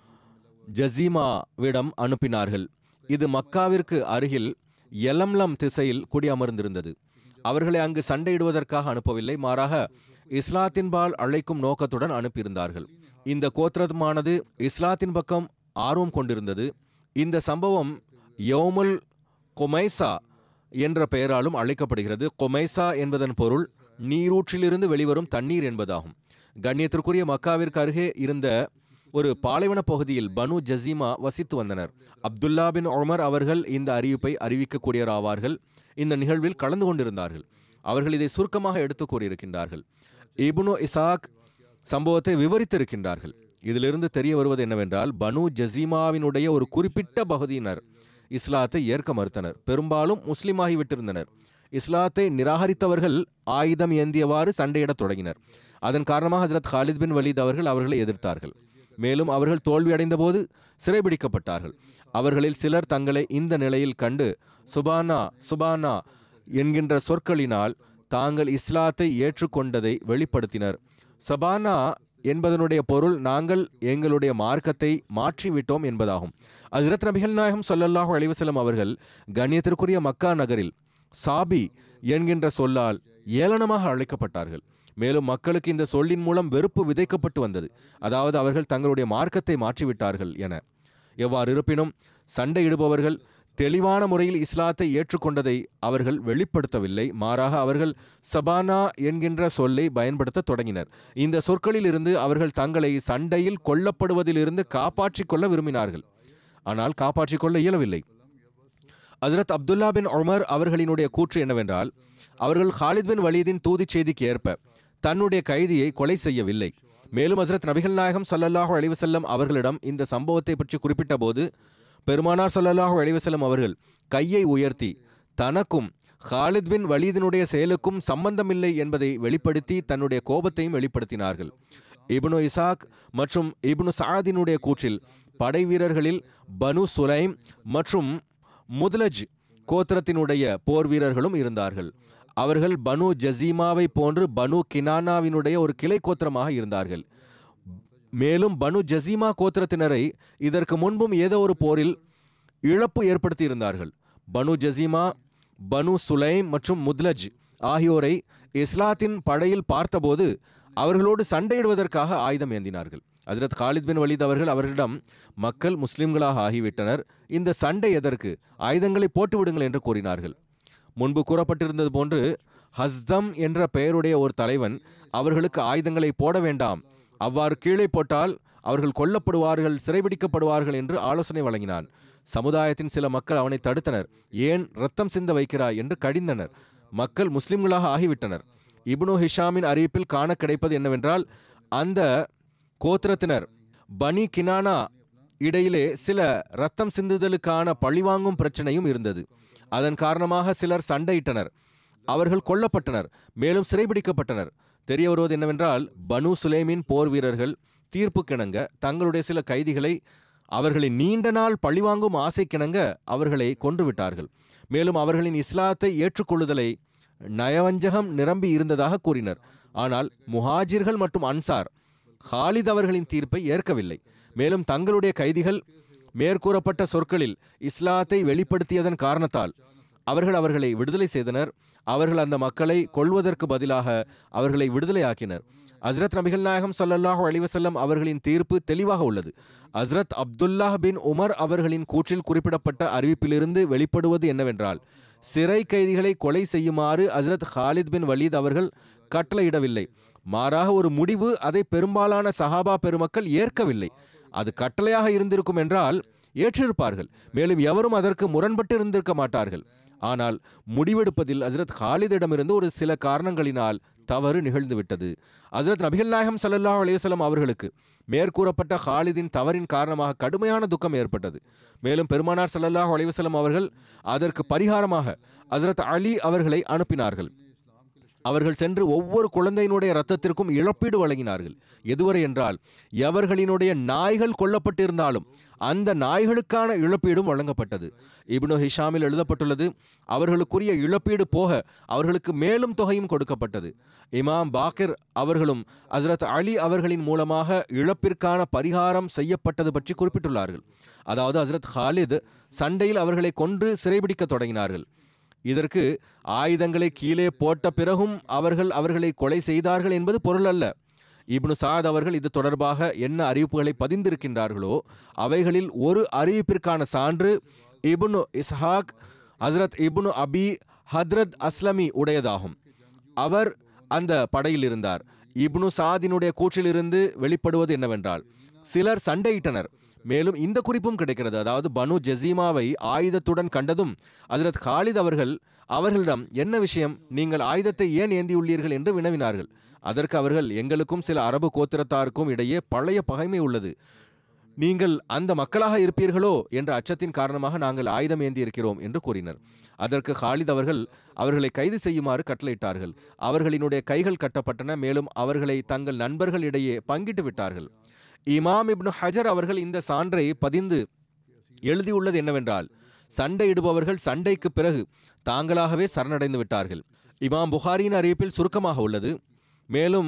ஜசீமாவிடம் அனுப்பினார்கள் இது மக்காவிற்கு அருகில் எலம்லம் திசையில் குடியமர்ந்திருந்தது அவர்களை அங்கு சண்டையிடுவதற்காக அனுப்பவில்லை மாறாக இஸ்லாத்தின்பால் அழைக்கும் நோக்கத்துடன் அனுப்பியிருந்தார்கள் இந்த கோத்திரமானது இஸ்லாத்தின் பக்கம் ஆர்வம் கொண்டிருந்தது இந்த சம்பவம் யோமுல் கொமைசா என்ற பெயராலும் அழைக்கப்படுகிறது கொமைசா என்பதன் பொருள் நீரூற்றிலிருந்து வெளிவரும் தண்ணீர் என்பதாகும் கண்ணியத்திற்குரிய மக்காவிற்கு அருகே இருந்த ஒரு பாலைவன பகுதியில் பனு ஜசீமா வசித்து வந்தனர் அப்துல்லா பின் உமர் அவர்கள் இந்த அறிவிப்பை அறிவிக்கக்கூடியவர் ஆவார்கள் இந்த நிகழ்வில் கலந்து கொண்டிருந்தார்கள் அவர்கள் இதை சுருக்கமாக எடுத்து கூறியிருக்கின்றார்கள் இப்னு இசாக் சம்பவத்தை விவரித்திருக்கின்றார்கள் இதிலிருந்து தெரிய வருவது என்னவென்றால் பனு ஜசீமாவினுடைய ஒரு குறிப்பிட்ட பகுதியினர் இஸ்லாத்தை ஏற்க மறுத்தனர் பெரும்பாலும் முஸ்லிமாகி விட்டிருந்தனர் இஸ்லாத்தை நிராகரித்தவர்கள் ஆயுதம் ஏந்தியவாறு சண்டையிடத் தொடங்கினர் அதன் காரணமாக ஹஜரத் ஹாலித் பின் வலீத் அவர்கள் அவர்களை எதிர்த்தார்கள் மேலும் அவர்கள் தோல்வியடைந்த போது சிறைபிடிக்கப்பட்டார்கள் அவர்களில் சிலர் தங்களை இந்த நிலையில் கண்டு சுபானா சுபானா என்கின்ற சொற்களினால் தாங்கள் இஸ்லாத்தை ஏற்றுக்கொண்டதை வெளிப்படுத்தினர் சபானா என்பதனுடைய பொருள் நாங்கள் எங்களுடைய மார்க்கத்தை மாற்றிவிட்டோம் என்பதாகும் ஹஜ்ரத் நபிகள் நாயகம் ஸல்லல்லாஹு அலைஹி வஸல்லம் அவர்கள் கண்ணியத்திற்குரிய மக்கா நகரில் சாபி என்கின்ற சொல்லால் ஏளனமாக அழைக்கப்பட்டார்கள் மேலும் மக்களுக்கு இந்த சொல்லின் மூலம் வெறுப்பு விதைக்கப்பட்டு வந்தது அதாவது அவர்கள் தங்களுடைய மார்க்கத்தை மாற்றிவிட்டார்கள் என எவ்வாறு இருப்பினும் சண்டையிடுபவர்கள் தெளிவான முறையில் இஸ்லாத்தை ஏற்றுக்கொண்டதை அவர்கள் வெளிப்படுத்தவில்லை மாறாக அவர்கள் சபானா என்கின்ற சொல்லை பயன்படுத்த தொடங்கினர் இந்த சொற்களில் இருந்து அவர்கள் தங்களை சண்டையில் கொல்லப்படுவதிலிருந்து காப்பாற்றிக் கொள்ள விரும்பினார்கள் ஆனால் காப்பாற்றிக் கொள்ள இயலவில்லை ஹஜரத் அப்துல்லா பின் உமர் அவர்களினுடைய கூற்று என்னவென்றால் அவர்கள் ஹாலித் பின் வலீதின் தூதிச் செய்திக்கு ஏற்ப தன்னுடைய கைதியை கொலை செய்யவில்லை மேலும் ஹசரத் நபிகள் நாயகம் ஸல்லல்லாஹு அலைஹி வஸல்லம் அவர்களிடம் இந்த சம்பவத்தை பற்றி குறிப்பிட்ட போது பெருமானார் ஸல்லல்லாஹு அலைஹி வஸல்லம் அவர்கள் கையை உயர்த்தி தனக்கும் ஹாலித் பின் வலீதினுடைய செயலுக்கும் சம்பந்தமில்லை என்பதை வெளிப்படுத்தி தன்னுடைய கோபத்தையும் வெளிப்படுத்தினார்கள் இப்னு இசாக் மற்றும் இப்னு சாதினுடைய கூற்றில் படை வீரர்களில் பனு சுலைம் மற்றும் முதலஜ் கோத்திரத்தினுடைய போர் வீரர்களும் இருந்தார்கள் அவர்கள் பனு ஜசீமாவை போன்று பனு கினானாவினுடைய ஒரு கிளை கோத்திரமாக இருந்தார்கள் மேலும் பனு ஜசீமா கோத்திரத்தினரை இதற்கு முன்பும் ஏதோ ஒரு போரில் இழப்பு ஏற்படுத்தி இருந்தார்கள் பனு ஜசீமா பனு சுலைம் மற்றும் முத்லஜ் ஆகியோரை இஸ்லாத்தின் படையில் பார்த்தபோது அவர்களோடு சண்டையிடுவதற்காக ஆயுதம் ஏந்தினார்கள் ஹஜரத் காலித் பின் வலீத் அவர்கள் அவர்களிடம் மக்கள் முஸ்லிம்களாக ஆகிவிட்டனர் இந்த சண்டை எதற்கு ஆயுதங்களை போட்டு விடுங்கள் என்று கூறினார்கள் முன்பு கூறப்பட்டிருந்தது போன்று ஹஸ்தம் என்ற பெயருடைய ஒரு தலைவன் அவர்களுக்கு ஆயுதங்களை போட வேண்டாம் அவ்வாறு கீழே போட்டால் அவர்கள் கொல்லப்படுவார்கள் சிறைபிடிக்கப்படுவார்கள் என்று ஆலோசனை வழங்கினான் சமுதாயத்தின் சில மக்கள் அவனை தடுத்தனர் ஏன் ரத்தம் சிந்த வைக்கிறாய் என்று கடிந்தனர் மக்கள் முஸ்லிம்களாக ஆகிவிட்டனர் இப்னு ஹிஷாமின் அறிவிப்பில் காண கிடைப்பது என்னவென்றால் அந்த கோத்திரத்தினர் பனி கினானா இடையிலே சில ரத்தம் சிந்துதலுக்கான பழிவாங்கும் பிரச்சனையும் இருந்தது அதன் காரணமாக சிலர் சண்டையிட்டனர் அவர்கள் கொல்லப்பட்டனர் மேலும் சிறைபிடிக்கப்பட்டனர் தெரிய வருவது என்னவென்றால் பனு சுலேமின் போர் வீரர்கள் தீர்ப்புக்கிணங்க தங்களுடைய சில கைதிகளை அவர்களின் நீண்ட நாள் பழிவாங்கும் ஆசைக்கிணங்க அவர்களை கொன்றுவிட்டார்கள் மேலும் அவர்களின் இஸ்லாத்தை ஏற்றுக்கொள்ளுதலை நயவஞ்சகம் நிரம்பி இருந்ததாக கூறினர் ஆனால் முஹாஜிர்கள் மற்றும் அன்சார் ஹாலித் அவர்களின் தீர்ப்பை ஏற்கவில்லை மேலும் தங்களுடைய கைதிகள் மேற்கூறப்பட்ட சொற்களில் இஸ்லாத்தை வெளிப்படுத்தியதன் காரணத்தால் அவர்கள் அவர்களை விடுதலை செய்தனர் அவர்கள் அந்த மக்களை கொள்வதற்கு பதிலாக அவர்களை விடுதலையாக்கினர் ஹஸ்ரத் நபிகள் நாயகம் ஸல்லல்லாஹு அலைஹி வஸல்லம் அவர்களின் தீர்ப்பு தெளிவாக உள்ளது ஹஸ்ரத் அப்துல்லாஹ் பின் உமர் அவர்களின் கூற்றில் குறிப்பிடப்பட்ட அறிவிப்பிலிருந்து வெளிப்படுவது என்னவென்றால் சிறை கைதிகளை கொலை செய்யுமாறு ஹஸ்ரத் ஹாலித் பின் வலீத் அவர்கள் கட்டளையிடவில்லை மாறாக ஒரு முடிவு அதை பெரும்பாலான சஹாபா பெருமக்கள் ஏற்கவில்லை அது கட்டளையாக இருந்திருக்கும் என்றால் ஏற்றிருப்பார்கள் மேலும் எவரும் அதற்கு முரண்பட்டு இருந்திருக்க மாட்டார்கள் ஆனால் முடிவெடுப்பதில் ஹசரத் ஹாலிதிடமிருந்து ஒரு சில காரணங்களினால் தவறு நிகழ்ந்துவிட்டது ஹசரத் நபிகள் நாயகம் ஸல்லல்லாஹு அலைஹி வஸல்லம் அவர்களுக்கு மேற்கூறப்பட்ட ஹாலிதின் தவறின் காரணமாக கடுமையான துக்கம் ஏற்பட்டது மேலும் பெருமானார் ஸல்லல்லாஹு அலைஹி வஸல்லம் அவர்கள் அதற்கு பரிகாரமாக ஹசரத் அலி அவர்களை அனுப்பினார்கள் அவர்கள் சென்று ஒவ்வொரு குழந்தையினுடைய ரத்தத்திற்கும் இழப்பீடு வழங்கினார்கள் எதுவரை என்றால் எவர்களினுடைய நாய்கள் கொல்லப்பட்டிருந்தாலும் அந்த நாய்களுக்கான இழப்பீடும் வழங்கப்பட்டது இப்னு ஹிஷாமில் எழுதப்பட்டுள்ளது அவர்களுக்குரிய இழப்பீடு போக அவர்களுக்கு மேலும் தொகையும் கொடுக்கப்பட்டது இமாம் பாக்கிர் அவர்களும் ஹசரத் அலி அவர்களின் மூலமாக இழப்பிற்கான பரிகாரம் செய்யப்பட்டது பற்றி குறிப்பிட்டுள்ளார்கள் அதாவது ஹசரத் ஹாலித் சண்டையில் அவர்களை கொன்று சிறைபிடிக்க தொடங்கினார்கள் இதற்கு ஆயுதங்களை கீழே போட்ட பிறகும் அவர்கள் அவர்களை கொலை செய்தார்கள் என்பது பொருள் அல்ல இப்னு சாத் அவர்கள் இது தொடர்பாக என்ன அறிவிப்புகளை பதிந்திருக்கின்றார்களோ அவைகளில் ஒரு அறிவிப்பிற்கான சான்று இப்னு இஸ்ஹாக் ஹஸ்ரத் இப்னு அபி ஹத்ரத் அஸ்லமி உடையதாகும் அவர் அந்த படையில் இருந்தார் இப்னு சாதினுடைய கூற்றிலிருந்து வெளிப்படுவது என்னவென்றால் சிலர் சண்டையிட்டனர் மேலும் இந்த குறிப்பும் கிடைக்கிறது அதாவது பனு ஜசீமாவை ஆயுதத்துடன் கண்டதும் ஹசரத் காலித் அவர்கள் அவர்களிடம் என்ன விஷயம் நீங்கள் ஆயுதத்தை ஏன் ஏந்தியுள்ளீர்கள் என்று வினவினார்கள் அதற்கு அவர்கள் எங்களுக்கும் சில அரபு கோத்திரத்தாருக்கும் இடையே பழைய பகைமை உள்ளது நீங்கள் அந்த மக்களாக இருப்பீர்களோ என்ற அச்சத்தின் காரணமாக நாங்கள் ஆயுதம் ஏந்தி இருக்கிறோம் என்று கூறினர் அதற்கு ஹாலித் அவர்கள் அவர்களை கைது செய்யுமாறு கட்டளையிட்டார்கள் அவர்களினுடைய கைகள் கட்டப்பட்டன மேலும் அவர்களை தங்கள் நண்பர்களிடையே பங்கிட்டு விட்டார்கள் இமாம் இப்னு ஹஜர் அவர்கள் இந்த சான்றை பதிந்து எழுதியுள்ளது என்னவென்றால் சண்டையிடுபவர்கள் சண்டைக்கு பிறகு தாங்களாகவே சரணடைந்து விட்டார்கள் இமாம் புகாரியின் அறிவிப்பில் சுருக்கமாக உள்ளது மேலும்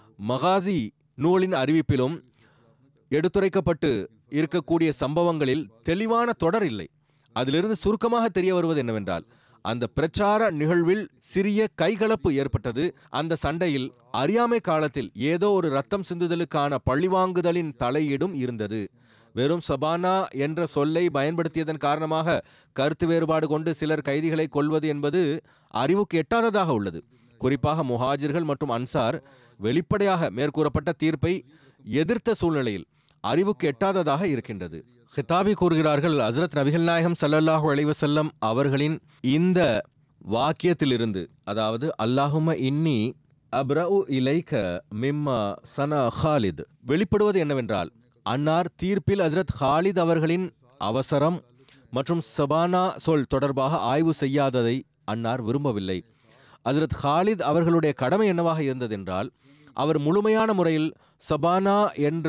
மகாசி நூலின் அறிவிப்பிலும் எடுத்துரைக்கப்பட்டு இருக்கக்கூடிய சம்பவங்களில் தெளிவான தொடர் இல்லை அதிலிருந்து சுருக்கமாக தெரிய வருவது என்னவென்றால் அந்த பிரச்சார நிகழ்வில் சிறிய கைகலப்பு ஏற்பட்டது அந்த சண்டையில் அறியாமை காலத்தில் ஏதோ ஒரு ரத்தம் சிந்துதலுக்கான பழிவாங்குதலின் தலையீடும் இருந்தது வெறும் சபானா என்ற சொல்லை பயன்படுத்தியதன் காரணமாக கருத்து வேறுபாடு கொண்டு சிலர் கைதிகளை கொள்வது என்பது அறிவுக்கு எட்டாததாக உள்ளது குறிப்பாக முஹாஜிர்கள் மற்றும் அன்சார் வெளிப்படையாக மேற்கூறப்பட்ட தீர்ப்பை எதிர்த்த சூழ்நிலையில் அறிவுக்கு எட்டாததாக இருக்கின்றது ஹிதாபி கூறுகிறார்கள் ஹசரத் நபிகள் நாயகம் ஸல்லல்லாஹு அலைஹி வஸல்லம் அவர்களின் இந்த வாக்கியத்திலிருந்து அதாவது அல்லாஹும இன்னி அப்ரஉ இலைக்க மிம்மா சனா ஹாலித் வெளிப்படுவது என்னவென்றால் அன்னார் தீர்ப்பில் ஹசரத் ஹாலித் அவர்களின் அவசரம் மற்றும் சபானா சொல் தொடர்பாக ஆய்வு செய்யாததை அன்னார் விரும்பவில்லை ஹசரத் ஹாலித் அவர்களுடைய கடமை என்னவாக இருந்ததென்றால் அவர் முழுமையான முறையில் சபானா என்ற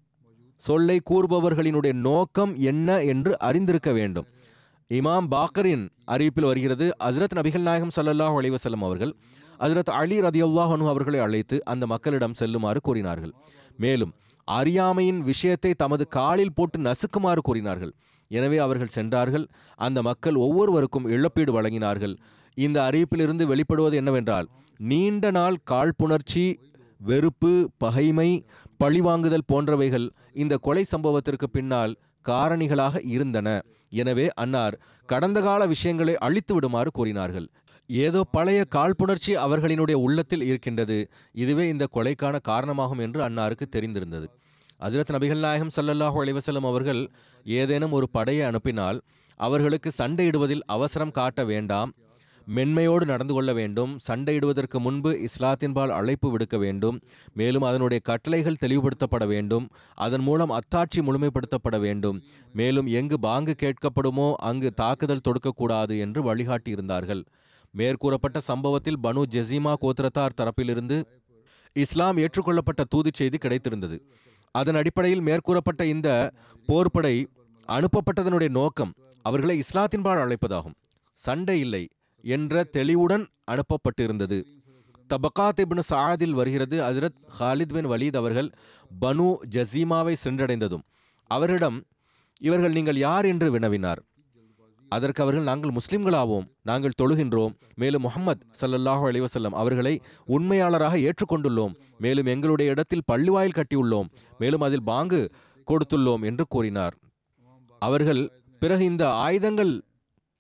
சொல்லை கூறுபவர்களினுடைய நோக்கம் என்ன என்று அறிந்திருக்க வேண்டும் இமாம் பாக்கரின் அறிவிப்பில் வருகிறது ஹசரத் நபிகள் நாயகம் ஸல்லல்லாஹு அலைஹி வஸல்லம் அவர்கள் ஹசரத் அலி ரதியுல்லாஹ் அன்ஹு அவர்களை அழைத்து அந்த மக்களிடம் செல்லுமாறு கூறினார்கள் மேலும் அறியாமையின் விஷயத்தை தமது காலில் போட்டு நசுக்குமாறு கூறினார்கள் எனவே அவர்கள் சென்றார்கள் அந்த மக்கள் ஒவ்வொருவருக்கும் இழப்பீடு வழங்கினார்கள் இந்த அறிவிப்பிலிருந்து வெளிப்படுவது என்னவென்றால் நீண்ட நாள் காழ்ப்புணர்ச்சி வெறுப்பு பகைமை பழிவாங்குதல் போன்றவைகள் இந்த கொலை சம்பவத்திற்கு பின்னால் காரணிகளாக இருந்தன எனவே அன்னார் கடந்த கால விஷயங்களை அழித்து விடுமாறு கூறினார்கள் ஏதோ பழைய காழ்ப்புணர்ச்சி அவர்களினுடைய உள்ளத்தில் இருக்கின்றது இதுவே இந்த கொலைக்கான காரணமாகும் என்று அன்னாருக்கு தெரிந்திருந்தது ஹஜரத் நபிகள் நாயகம் ஸல்லல்லாஹு அலைஹி வஸல்லம் அவர்கள் ஏதேனும் ஒரு படையை அனுப்பினால் அவர்களுக்கு சண்டையிடுவதில் அவசரம் காட்ட வேண்டாம் மென்மையோடு நடந்து கொள்ள வேண்டும் சண்டையிடுவதற்கு முன்பு இஸ்லாத்தின்பால் அழைப்பு விடுக்க வேண்டும் மேலும் அதனுடைய கட்டளைகள் தெளிவுபடுத்தப்பட வேண்டும் அதன் மூலம் அத்தாட்சி முழுமைப்படுத்தப்பட வேண்டும் மேலும் எங்கு பாங்கு கேட்கப்படுமோ அங்கு தாக்குதல் தொடுக்கக்கூடாது என்று வழிகாட்டியிருந்தார்கள் மேற்கூறப்பட்ட சம்பவத்தில் பனு ஜெசீமா கோத்திரத்தார் தரப்பிலிருந்து இஸ்லாம் ஏற்றுக்கொள்ளப்பட்ட தூதுச் செய்தி கிடைத்திருந்தது அதன் அடிப்படையில் மேற்கூறப்பட்ட இந்த போர்ப்படை அனுப்பப்பட்டதனுடைய நோக்கம் அவர்களை இஸ்லாத்தின்பால் அழைப்பதாகும் சண்டை இல்லை என்ற தெளிவுடன் அனுப்பப்பட்டிருந்தது தபகாத் இப்னு சாதில் வருகிறது ஹஜரத் ஹாலித் பின் வலீத் அவர்கள் பனு ஜசீமாவை சென்றடைந்ததும் அவரிடம் இவர்கள் நீங்கள் யார் என்று வினவினார் அதற்கு அவர்கள் நாங்கள் முஸ்லிம்களாவோம் நாங்கள் தொழுகின்றோம் மேலும் முஹம்மத் ஸல்லல்லாஹு அலைஹி வஸல்லம் அவர்களை உண்மையாளராக ஏற்றுக்கொண்டுள்ளோம் மேலும் எங்களுடைய இடத்தில் பள்ளிவாயில் கட்டியுள்ளோம் மேலும் அதில் பாங்கு கொடுத்துள்ளோம் என்று கூறினார் அவர்கள் பிறகு இந்த ஆயுதங்கள்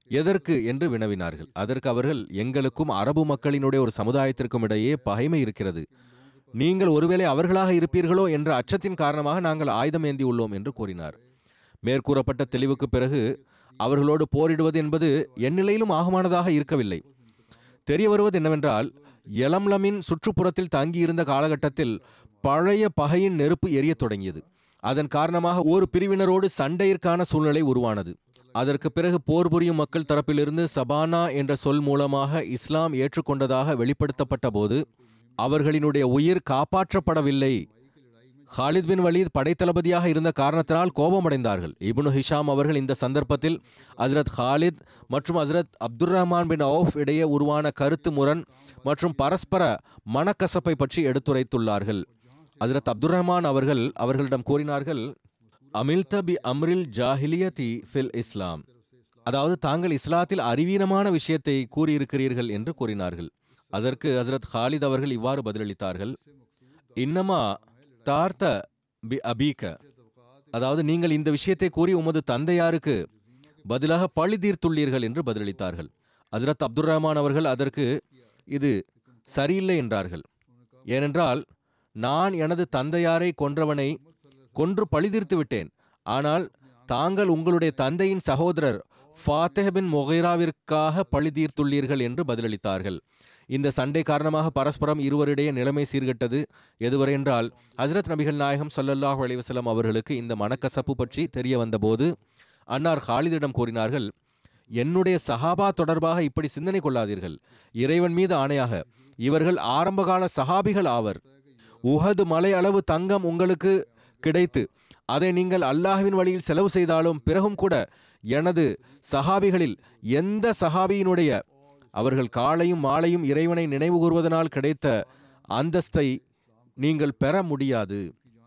எதற்கு என்று வினவினார்கள் அதற்கு அவர்கள் எங்களுக்கும் அரபு மக்களினுடைய ஒரு சமுதாயத்திற்கும் இடையே பகைமை இருக்கிறது நீங்கள் ஒருவேளை அவர்களாக இருப்பீர்களோ என்ற அச்சத்தின் காரணமாக நாங்கள் ஆயுதம் ஏந்தி உள்ளோம் என்று கூறினார் மேற்கூறப்பட்ட தெளிவுக்கு பிறகு அவர்களோடு போரிடுவது என்பது எந்நிலையிலும் ஆகுமானதாக இருக்கவில்லை தெரிய வருவது என்னவென்றால் எலம்லமின் சுற்றுப்புறத்தில் தங்கியிருந்த காலகட்டத்தில் பழைய பகையின் நெருப்பு எரியத் தொடங்கியது அதன் காரணமாக ஒரு பிரிவினரோடு சண்டையிற்கான சூழ்நிலை உருவானது அதற்கு பிறகு போர் புரியும் மக்கள் தரப்பிலிருந்து சபானா என்ற சொல் மூலமாக இஸ்லாம் ஏற்றுக்கொண்டதாக வெளிப்படுத்தப்பட்ட போது அவர்களினுடைய உயிர் காப்பாற்றப்படவில்லை ஹாலித் பின் வலீத் படைத்தளபதியாக இருந்த காரணத்தினால் கோபமடைந்தார்கள் இப்னு ஹிஷாம் அவர்கள் இந்த சந்தர்ப்பத்தில் ஹஸ்ரத் ஹாலித் மற்றும் ஹஸ்ரத் அப்துல் ரஹ்மான் பின் அவுஃப் இடையே உருவான கருத்து முரண் மற்றும் பரஸ்பர மனக்கசப்பை பற்றி எடுத்துரைத்துள்ளார்கள் ஹஸ்ரத் அப்துல் ரஹ்மான் அவர்கள் அவர்களிடம் கூறினார்கள் அமில்த பி அம்ரில் ஜாஹிலியதி ஃபில் இஸ்லாம் அதாவது தாங்கள் இஸ்லாத்தில் அறிவீனமான விஷயத்தை கூறியிருக்கிறீர்கள் என்று கூறினார்கள் அதற்கு ஹஸ்ரத் ஹாலித் அவர்கள் இவ்வாறு பதிலளித்தார்கள் இன்னமா தார்த்த பி அபீக அதாவது நீங்கள் இந்த விஷயத்தை கூறி உமது தந்தையாருக்கு பதிலாக பழி தீர்த்துள்ளீர்கள் என்று பதிலளித்தார்கள் ஹஸ்ரத் அப்துல் ரஹ்மான் அவர்கள் அதற்கு இது சரியில்லை என்றார்கள் ஏனென்றால் நான் எனது தந்தையாரை கொன்றவனை கொன்று பழிதீர்த்து விட்டேன் ஆனால் தாங்கள் உங்களுடைய தந்தையின் சகோதரர் ஃபாத்தேஹ் பின் மொகைராவிற்காக பழி தீர்த்துள்ளீர்கள் என்று பதிலளித்தார்கள் இந்த சண்டை காரணமாக பரஸ்பரம் இருவரிடையே நிலைமை சீர்கெட்டது எதுவரை என்றால் ஹஜரத் நபிகள் நாயகம் ஸல்லல்லாஹு அலைஹி வஸல்லம் அவர்களுக்கு இந்த மனக்கசப்பு பற்றி தெரிய வந்தபோது அன்னார் ஹாலிதிடம் கூறினார்கள் என்னுடைய சஹாபா தொடர்பாக இப்படி சிந்தனை கொள்ளாதீர்கள் இறைவன் மீது ஆணையாக இவர்கள் ஆரம்பகால சஹாபிகள் ஆவர் உஹது மலை அளவு தங்கம் உங்களுக்கு கிடைத்து அதை நீங்கள் அல்லாஹ்வின் வழியில் செலவு செய்தாலும் பிறகும் கூட எனது சஹாபிகளில் எந்த சஹாபியினுடைய அவர்கள் காலையும் மாலையும் இறைவனை நினைவு கூறுவதனால் கிடைத்த அந்தஸ்தை நீங்கள் பெற முடியாது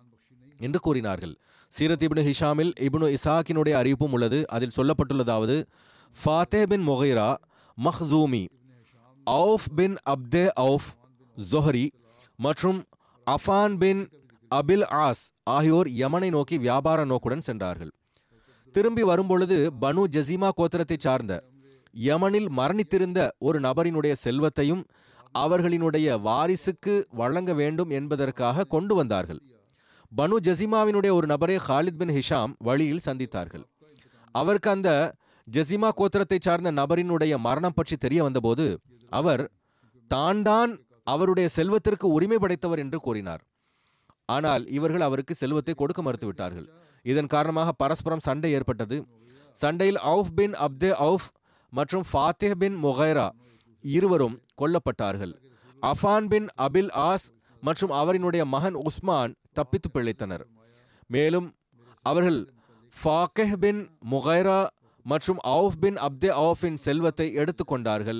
என்று கூறினார்கள் சீரத் இப்னு ஹிஷாமில் இப்னு இசாக்கினுடைய அறிவிப்பும் உள்ளது அதில் சொல்லப்பட்டுள்ளதாவது ஃபாத்தே பின் மொகைரா மஹ்சூமி அவுஃப் பின் அப்தே அவுஃப் ஜொஹரி மற்றும் அஃபான் பின் அபில் ஆஸ் ஆகியோர் யமனை நோக்கி வியாபார நோக்குடன் சென்றார்கள் திரும்பி வரும்பொழுது பனு ஜசீமா கோத்திரத்தைச் சார்ந்த யமனில் மரணித்திருந்த ஒரு நபரினுடைய செல்வத்தையும் அவர்களினுடைய வாரிசுக்கு வழங்க வேண்டும் என்பதற்காக கொண்டு வந்தார்கள் பனு ஜசிமாவினுடைய ஒரு நபரை ஹாலித் பின் ஹிஷாம் வழியில் சந்தித்தார்கள் அவருக்கு அந்த ஜசிமா கோத்திரத்தை சார்ந்த நபரினுடைய மரணம் பற்றி தெரிய வந்தபோது அவர் தான் தான் அவருடைய செல்வத்திற்கு உரிமை படைத்தவர் என்று கூறினார் ஆனால் இவர்கள் அவருக்கு செல்வத்தை கொடுக்க மறுத்துவிட்டார்கள் இதன் காரணமாக பரஸ்பரம் சண்டை ஏற்பட்டது சண்டையில் அவுஃப் பின் அப்தே அவுஃப் மற்றும் ஃபாத்திஹ் பின் முகைரா இருவரும் கொல்லப்பட்டார்கள் அஃபான் பின் அபில் ஆஸ் மற்றும் அவரினுடைய மகன் உஸ்மான் தப்பித்து பிழைத்தனர் மேலும் அவர்கள் ஃபாக்கெஹ் பின் முகைரா மற்றும் அவுஃப் பின் அப்தே அவுஃபின் செல்வத்தை எடுத்துக்கொண்டார்கள்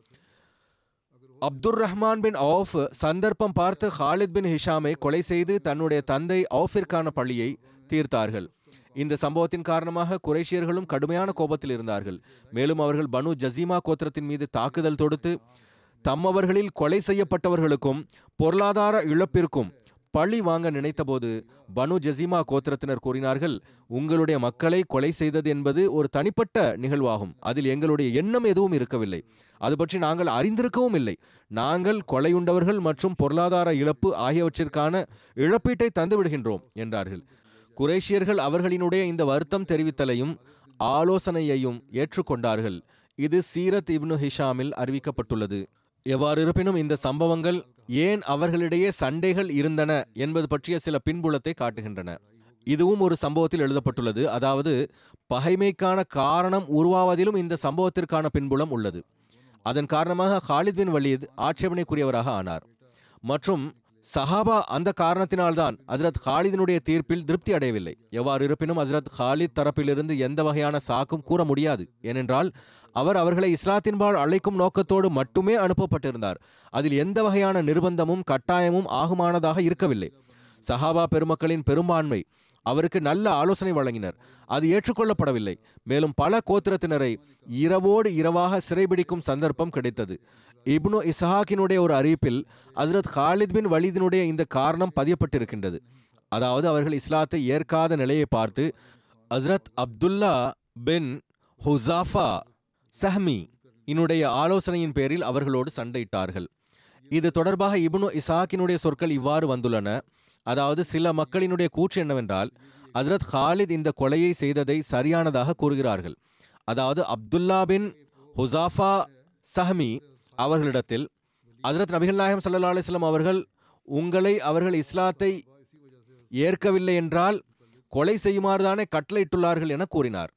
அப்துர் ரஹ்மான் பின் அவுஃப் சந்தர்ப்பம் பார்த்து ஹாலித் பின் ஹிஷாமை கொலை செய்து தன்னுடைய தந்தை அவுஃபிற்கான பழியை தீர்த்தார்கள் இந்த சம்பவத்தின் காரணமாக குறைஷியர்களும் கடுமையான கோபத்தில் இருந்தார்கள் மேலும் அவர்கள் பனு ஜசீமா கோத்திரத்தின் மீது தாக்குதல் தொடுத்து தம்மவர்களில் கொலை செய்யப்பட்டவர்களுக்கும் பொருளாதார இழப்பிற்கும் பழி வாங்க நினைத்தபோது பனு ஜசீமா கோத்திரத்தினர் கூறினார்கள் உங்களுடைய மக்களை கொலை செய்தது என்பது ஒரு தனிப்பட்ட நிகழ்வாகும் அதில் எங்களுடைய எண்ணம் எதுவும் இருக்கவில்லை அது பற்றி நாங்கள் அறிந்திருக்கவும் இல்லை நாங்கள் கொலையுண்டவர்கள் மற்றும் பொருளாதார இழப்பு ஆகியவற்றிற்கான இழப்பீட்டை தந்து விடுகின்றோம் என்றார்கள் குரேஷியர்கள் அவர்களினுடைய இந்த வருத்தம் தெரிவித்தலையும் ஆலோசனையையும் ஏற்றுக்கொண்டார்கள் இது சீரத் இப்னு ஹிஷாமில் அறிவிக்கப்பட்டுள்ளது எவ்வாறு இருப்பினும் இந்த சம்பவங்கள் ஏன் அவர்களிடையே சண்டைகள் இருந்தன என்பது பற்றிய சில பின்புலத்தை காட்டுகின்றன இதுவும் ஒரு சம்பவத்தில் எழுதப்பட்டுள்ளது அதாவது பகைமைக்கான காரணம் உருவாவதிலும் இந்த சம்பவத்திற்கான பின்புலம் உள்ளது அதன் காரணமாக ஹாலித் பின் வலீத் ஆட்சேபனைக்குரியவராக ஆனார் மற்றும் சஹாபா அந்த காரணத்தினால்தான் ஹஜரத் ஹாலிதினுடைய தீர்ப்பில் திருப்தி அடையவில்லை எவ்வாறு இருப்பினும் ஹஜரத் ஹாலித் தரப்பிலிருந்து எந்த வகையான சாக்கும் கூற முடியாது ஏனென்றால் அவர் அவர்களை இஸ்லாத்தின்பால் அழைக்கும் நோக்கத்தோடு மட்டுமே அனுப்பப்பட்டிருந்தார் அதில் எந்த வகையான நிர்பந்தமும் கட்டாயமும் ஆகுமானதாக இருக்கவில்லை சஹாபா பெருமக்களின் பெரும்பான்மை அவருக்கு நல்ல ஆலோசனை வழங்கினர் அது ஏற்றுக்கொள்ளப்படவில்லை மேலும் பல கோத்திரத்தினரை இரவோடு இரவாக சிறைபிடிக்கும் சந்தர்ப்பம் கிடைத்தது இப்னு இஸ்ஹாக்கினுடைய ஒரு அறிவிப்பில் ஹஸ்ரத் ஹாலித் பின் வலீதினுடைய இந்த காரணம் பதியப்பட்டிருக்கின்றது அதாவது அவர்கள் இஸ்லாத்தை ஏற்காத நிலையை பார்த்து ஹஸ்ரத் அப்துல்லா பின் ஹுசாஃபா சஹ்மி இனுடைய ஆலோசனையின் பேரில் அவர்களோடு சண்டையிட்டார்கள் இது தொடர்பாக இப்னு இசாக்கினுடைய சொற்கள் இவ்வாறு வந்துள்ளன அதாவது சில மக்களினுடைய கூற்று என்னவென்றால் ஹஜ்ரத் ஹாலித் இந்த கொலையை செய்ததை சரியானதாக கூறுகிறார்கள் அதாவது அப்துல்லா பின் ஹுசாஃபா சஹ்மி அவர்களிடத்தில் ஹஜ்ரத் நபிகள் நாயகம் ஸல்லல்லாஹு அலைஹி வஸல்லம் அவர்கள் உங்களை அவர்கள் இஸ்லாத்தை ஏற்கவில்லை என்றால் கொலை செய்யுமாறுதானே கட்டளையிட்டுள்ளார்கள் என கூறினார்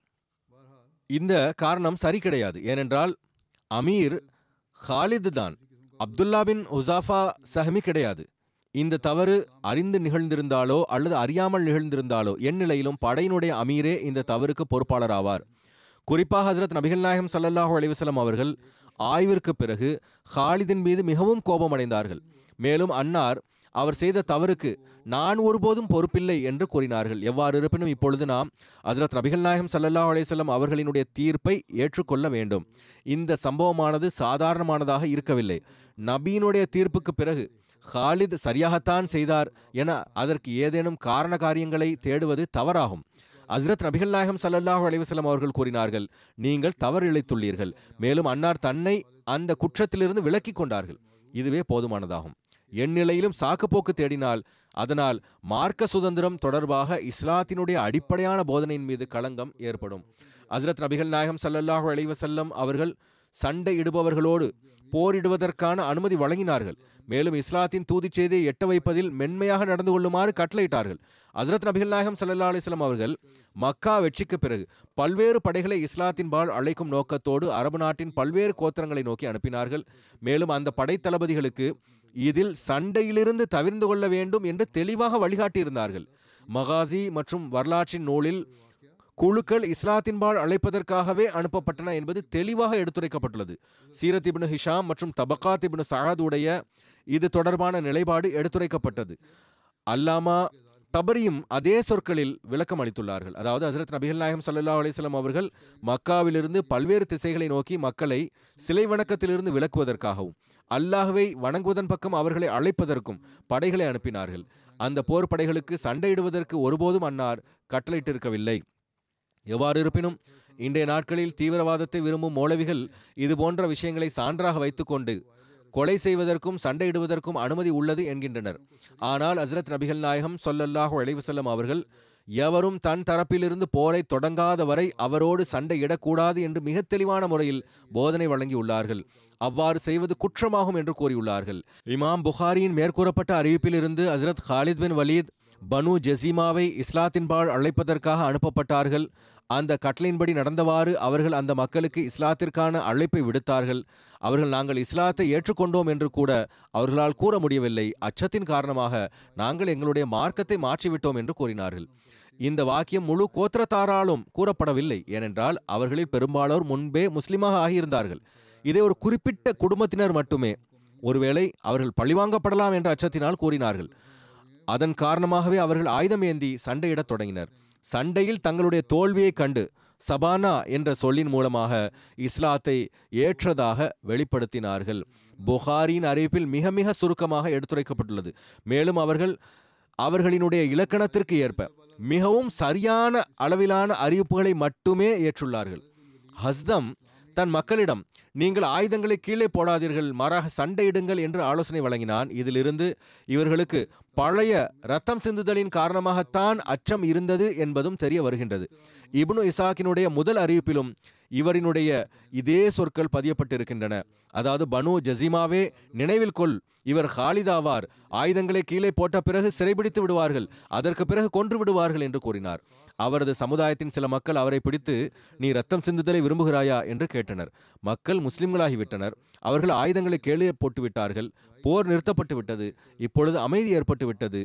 இந்த காரணம் சரி கிடையாது ஏனென்றால் அமீர் ஹாலித் தான் அப்துல்லா பின் உசாஃபா சஹமி கிடையாது இந்த தவறு அறிந்து நிகழ்ந்திருந்தாலோ அல்லது அறியாமல் நிகழ்ந்திருந்தாலோ என் நிலையிலும் படையினுடைய அமீரே இந்த தவறுக்கு பொறுப்பாளர் ஆவார் குறிப்பாக ஹஜரத் நபிகள் நாயகம் ஸல்லல்லாஹு அலைஹி வஸல்லம் அவர்கள் ஆய்விற்கு பிறகு ஹாலிதின் மீது மிகவும் கோபமடைந்தார்கள் மேலும் அன்னார் அவர் செய்த தவறுக்கு நான் ஒருபோதும் பொறுப்பில்லை என்று கூறினார்கள் எவ்வாறு இருப்பினும் இப்பொழுது நாம் ஹஜரத் நபிகள் நாயகம் ஸல்லல்லாஹு அலைஹி வஸல்லம் அவர்களினுடைய தீர்ப்பை ஏற்றுக்கொள்ள வேண்டும் இந்த சம்பவமானது சாதாரணமானதாக இருக்கவில்லை நபியினுடைய தீர்ப்புக்கு பிறகு ஹாலித் சரியாகத்தான் செய்தார் என அதற்கு ஏதேனும் காரண காரியங்களை தேடுவது தவறாகும் ஹஸ்ரத் நபிகள் நாயகம் ஸல்லல்லாஹு அலைஹி வஸல்லம் அவர்கள் கூறினார்கள் நீங்கள் தவறு இழைத்துள்ளீர்கள் மேலும் அன்னார் தன்னை அந்த குற்றத்திலிருந்து விலக்கிக் கொண்டார்கள் இதுவே போதுமானதாகும் என் நிலையிலும் சாக்குப்போக்கு தேடினால் அதனால் மார்க்க சுதந்திரம் தொடர்பாக இஸ்லாத்தினுடைய அடிப்படையான போதனையின் மீது களங்கம் ஏற்படும் ஹஸ்ரத் நபிகள் நாயகம் ஸல்லல்லாஹு அலைஹி வஸல்லம் அவர்கள் சண்டையிடுபவர்களோடு போரிடுவதற்கான அனுமதி வழங்கினார்கள் மேலும் இஸ்லாத்தின் தூதிச் செய்தியை எட்ட வைப்பதில் மென்மையாக நடந்து கொள்ளுமாறு கட்டளையிட்டார்கள் ஹசரத் நபிகள் நாயகம் ஸல்லல்லாஹு அலைஹி வஸல்லம் அவர்கள் மக்கா வெற்றிக்கு பிறகு பல்வேறு படைகளை இஸ்லாத்தின் பால் அழைக்கும் நோக்கத்தோடு அரபு நாட்டின் பல்வேறு கோத்திரங்களை நோக்கி அனுப்பினார்கள் மேலும் அந்த படைத்தளபதிகளுக்கு இதில் சண்டையிலிருந்து தவிர்ந்து கொள்ள வேண்டும் என்று தெளிவாக வழிகாட்டியிருந்தார்கள் மகாசி மற்றும் வரலாற்றின் நூலில் குழுக்கள் இஸ்லாத்தின்பால் அழைப்பதற்காகவே அனுப்பப்பட்டன என்பது தெளிவாக எடுத்துரைக்கப்பட்டுள்ளது சீரத் இப்னு ஹிஷாம் மற்றும் தபகாத் இப்னு சஹாத் உடைய இது தொடர்பான நிலைப்பாடு எடுத்துரைக்கப்பட்டது அல்லாமா தபரியும் அதே சொற்களில் விளக்கம் அளித்துள்ளார்கள் அதாவது ஹசரத் நபிகள் நாயகம் ஸல்லல்லாஹு அலைஹி வஸல்லம் அவர்கள் மக்காவிலிருந்து பல்வேறு திசைகளை நோக்கி மக்களை சிலை வணக்கத்திலிருந்து விலக்குவதற்காகவும் அல்லாஹ்வை வணங்குவதன் பக்கம் அவர்களை அழைப்பதற்கும் படைகளை அனுப்பினார்கள் அந்த போர் படைகளுக்கு சண்டையிடுவதற்கு ஒருபோதும் அன்னார் கட்டளையிட்டிருக்கவில்லை எவ்வாறு இருப்பினும் இன்றைய நாட்களில் தீவிரவாதத்தை விரும்பும் மௌலவிகள் இது போன்ற விஷயங்களை சான்றாக வைத்துக்கொண்டு கொலை செய்வதற்கும் சண்டையிடுவதற்கும் அனுமதி உள்ளது என்கின்றனர் ஆனால் ஹஸ்ரத் நபிகள் நாயகம் சொல்லல்லாஹு அலைஹி வஸல்லம் அவர்கள் எவரும் தன் தரப்பிலிருந்து போரை தொடங்காத வரை அவரோடு சண்டையிடக்கூடாது என்று மிக தெளிவான முறையில் போதனை வழங்கியுள்ளார்கள் அவ்வாறு செய்வது குற்றமாகும் என்று கூறியுள்ளார்கள் இமாம் புகாரியின் மேற்கூறப்பட்ட அறிவிப்பிலிருந்து ஹஸ்ரத் ஹாலித் பின் வலீத் பனு ஜசீமாவை இஸ்லாத்தின்பால் அழைப்பதற்காக அனுப்பப்பட்டார்கள் அந்த கட்டளையின்படி நடந்தவாறு அவர்கள் அந்த மக்களுக்கு இஸ்லாத்திற்கான அழைப்பை விடுத்தார்கள் அவர்கள் நாங்கள் இஸ்லாத்தை ஏற்றுக்கொண்டோம் என்று கூட அவர்களால் கூற முடியவில்லை அச்சத்தின் காரணமாக நாங்கள் எங்களுடைய மார்க்கத்தை மாற்றிவிட்டோம் என்று கூறினார்கள் இந்த வாக்கியம் முழு கோத்திரத்தாராலும் கூறப்படவில்லை ஏனென்றால் அவர்களில் பெரும்பாலோர் முன்பே முஸ்லிமாக ஆகியிருந்தார்கள் இதை ஒரு குறிப்பிட்ட குடும்பத்தினர் மட்டுமே ஒருவேளை அவர்கள் பழிவாங்கப்படலாம் என்ற அச்சத்தினால் கூறினார்கள் அதன் காரணமாகவே அவர்கள் ஆயுதம் ஏந்தி சண்டையிடத் தொடங்கினர் சண்டையில் தங்களுடைய தோல்வியைக் கண்டு சபானா என்ற சொல்லின் மூலமாக இஸ்லாத்தை ஏற்றதாக வெளிப்படுத்தினார்கள் புகாரியின் அறிவிப்பில் மிக மிக சுருக்கமாக எடுத்துரைக்கப்பட்டுள்ளது மேலும் அவர்கள் அவர்களினுடைய இலக்கணத்திற்கு ஏற்ப மிகவும் சரியான அளவிலான அறிவிப்புகளை மட்டுமே ஏற்றுள்ளார்கள் ஹஸ்தம் தன் மக்களிடம் நீங்கள் ஆயுதங்களை கீழே போடாதீர்கள் மாறாக சண்டையிடுங்கள் என்று ஆலோசனை வழங்கினான் இதிலிருந்து இவர்களுக்கு பழைய ரத்தம் சிந்துதலின் காரணமாகத்தான் அச்சம் இருந்தது என்பதும் தெரிய வருகின்றது இப்னு இசாக்கினுடைய முதல் அறிவிப்பிலும் இவரினுடைய இதே சொற்கள் பதியப்பட்டிருக்கின்றன அதாவது பனு ஜசீமாவே நினைவில் கொள் இவர் ஹாலிதாவார் ஆயுதங்களை கீழே போட்ட பிறகு சிறைபிடித்து விடுவார்கள் அதற்கு பிறகு கொன்று விடுவார்கள் என்று கூறினார் அவரது சமுதாயத்தின் சில மக்கள் அவரை பிடித்து நீ ரத்தம் சிந்துதலை விரும்புகிறாயா என்று கேட்டனர் மக்கள் முஸ்லிம்களாகிவிட்டனர் அவர்கள் ஆயுதங்களை கீழே போட்டு விட்டார்கள் போர் நிறுத்தப்பட்டு விட்டது இப்பொழுது அமைதி ஏற்பட்டு விட்டது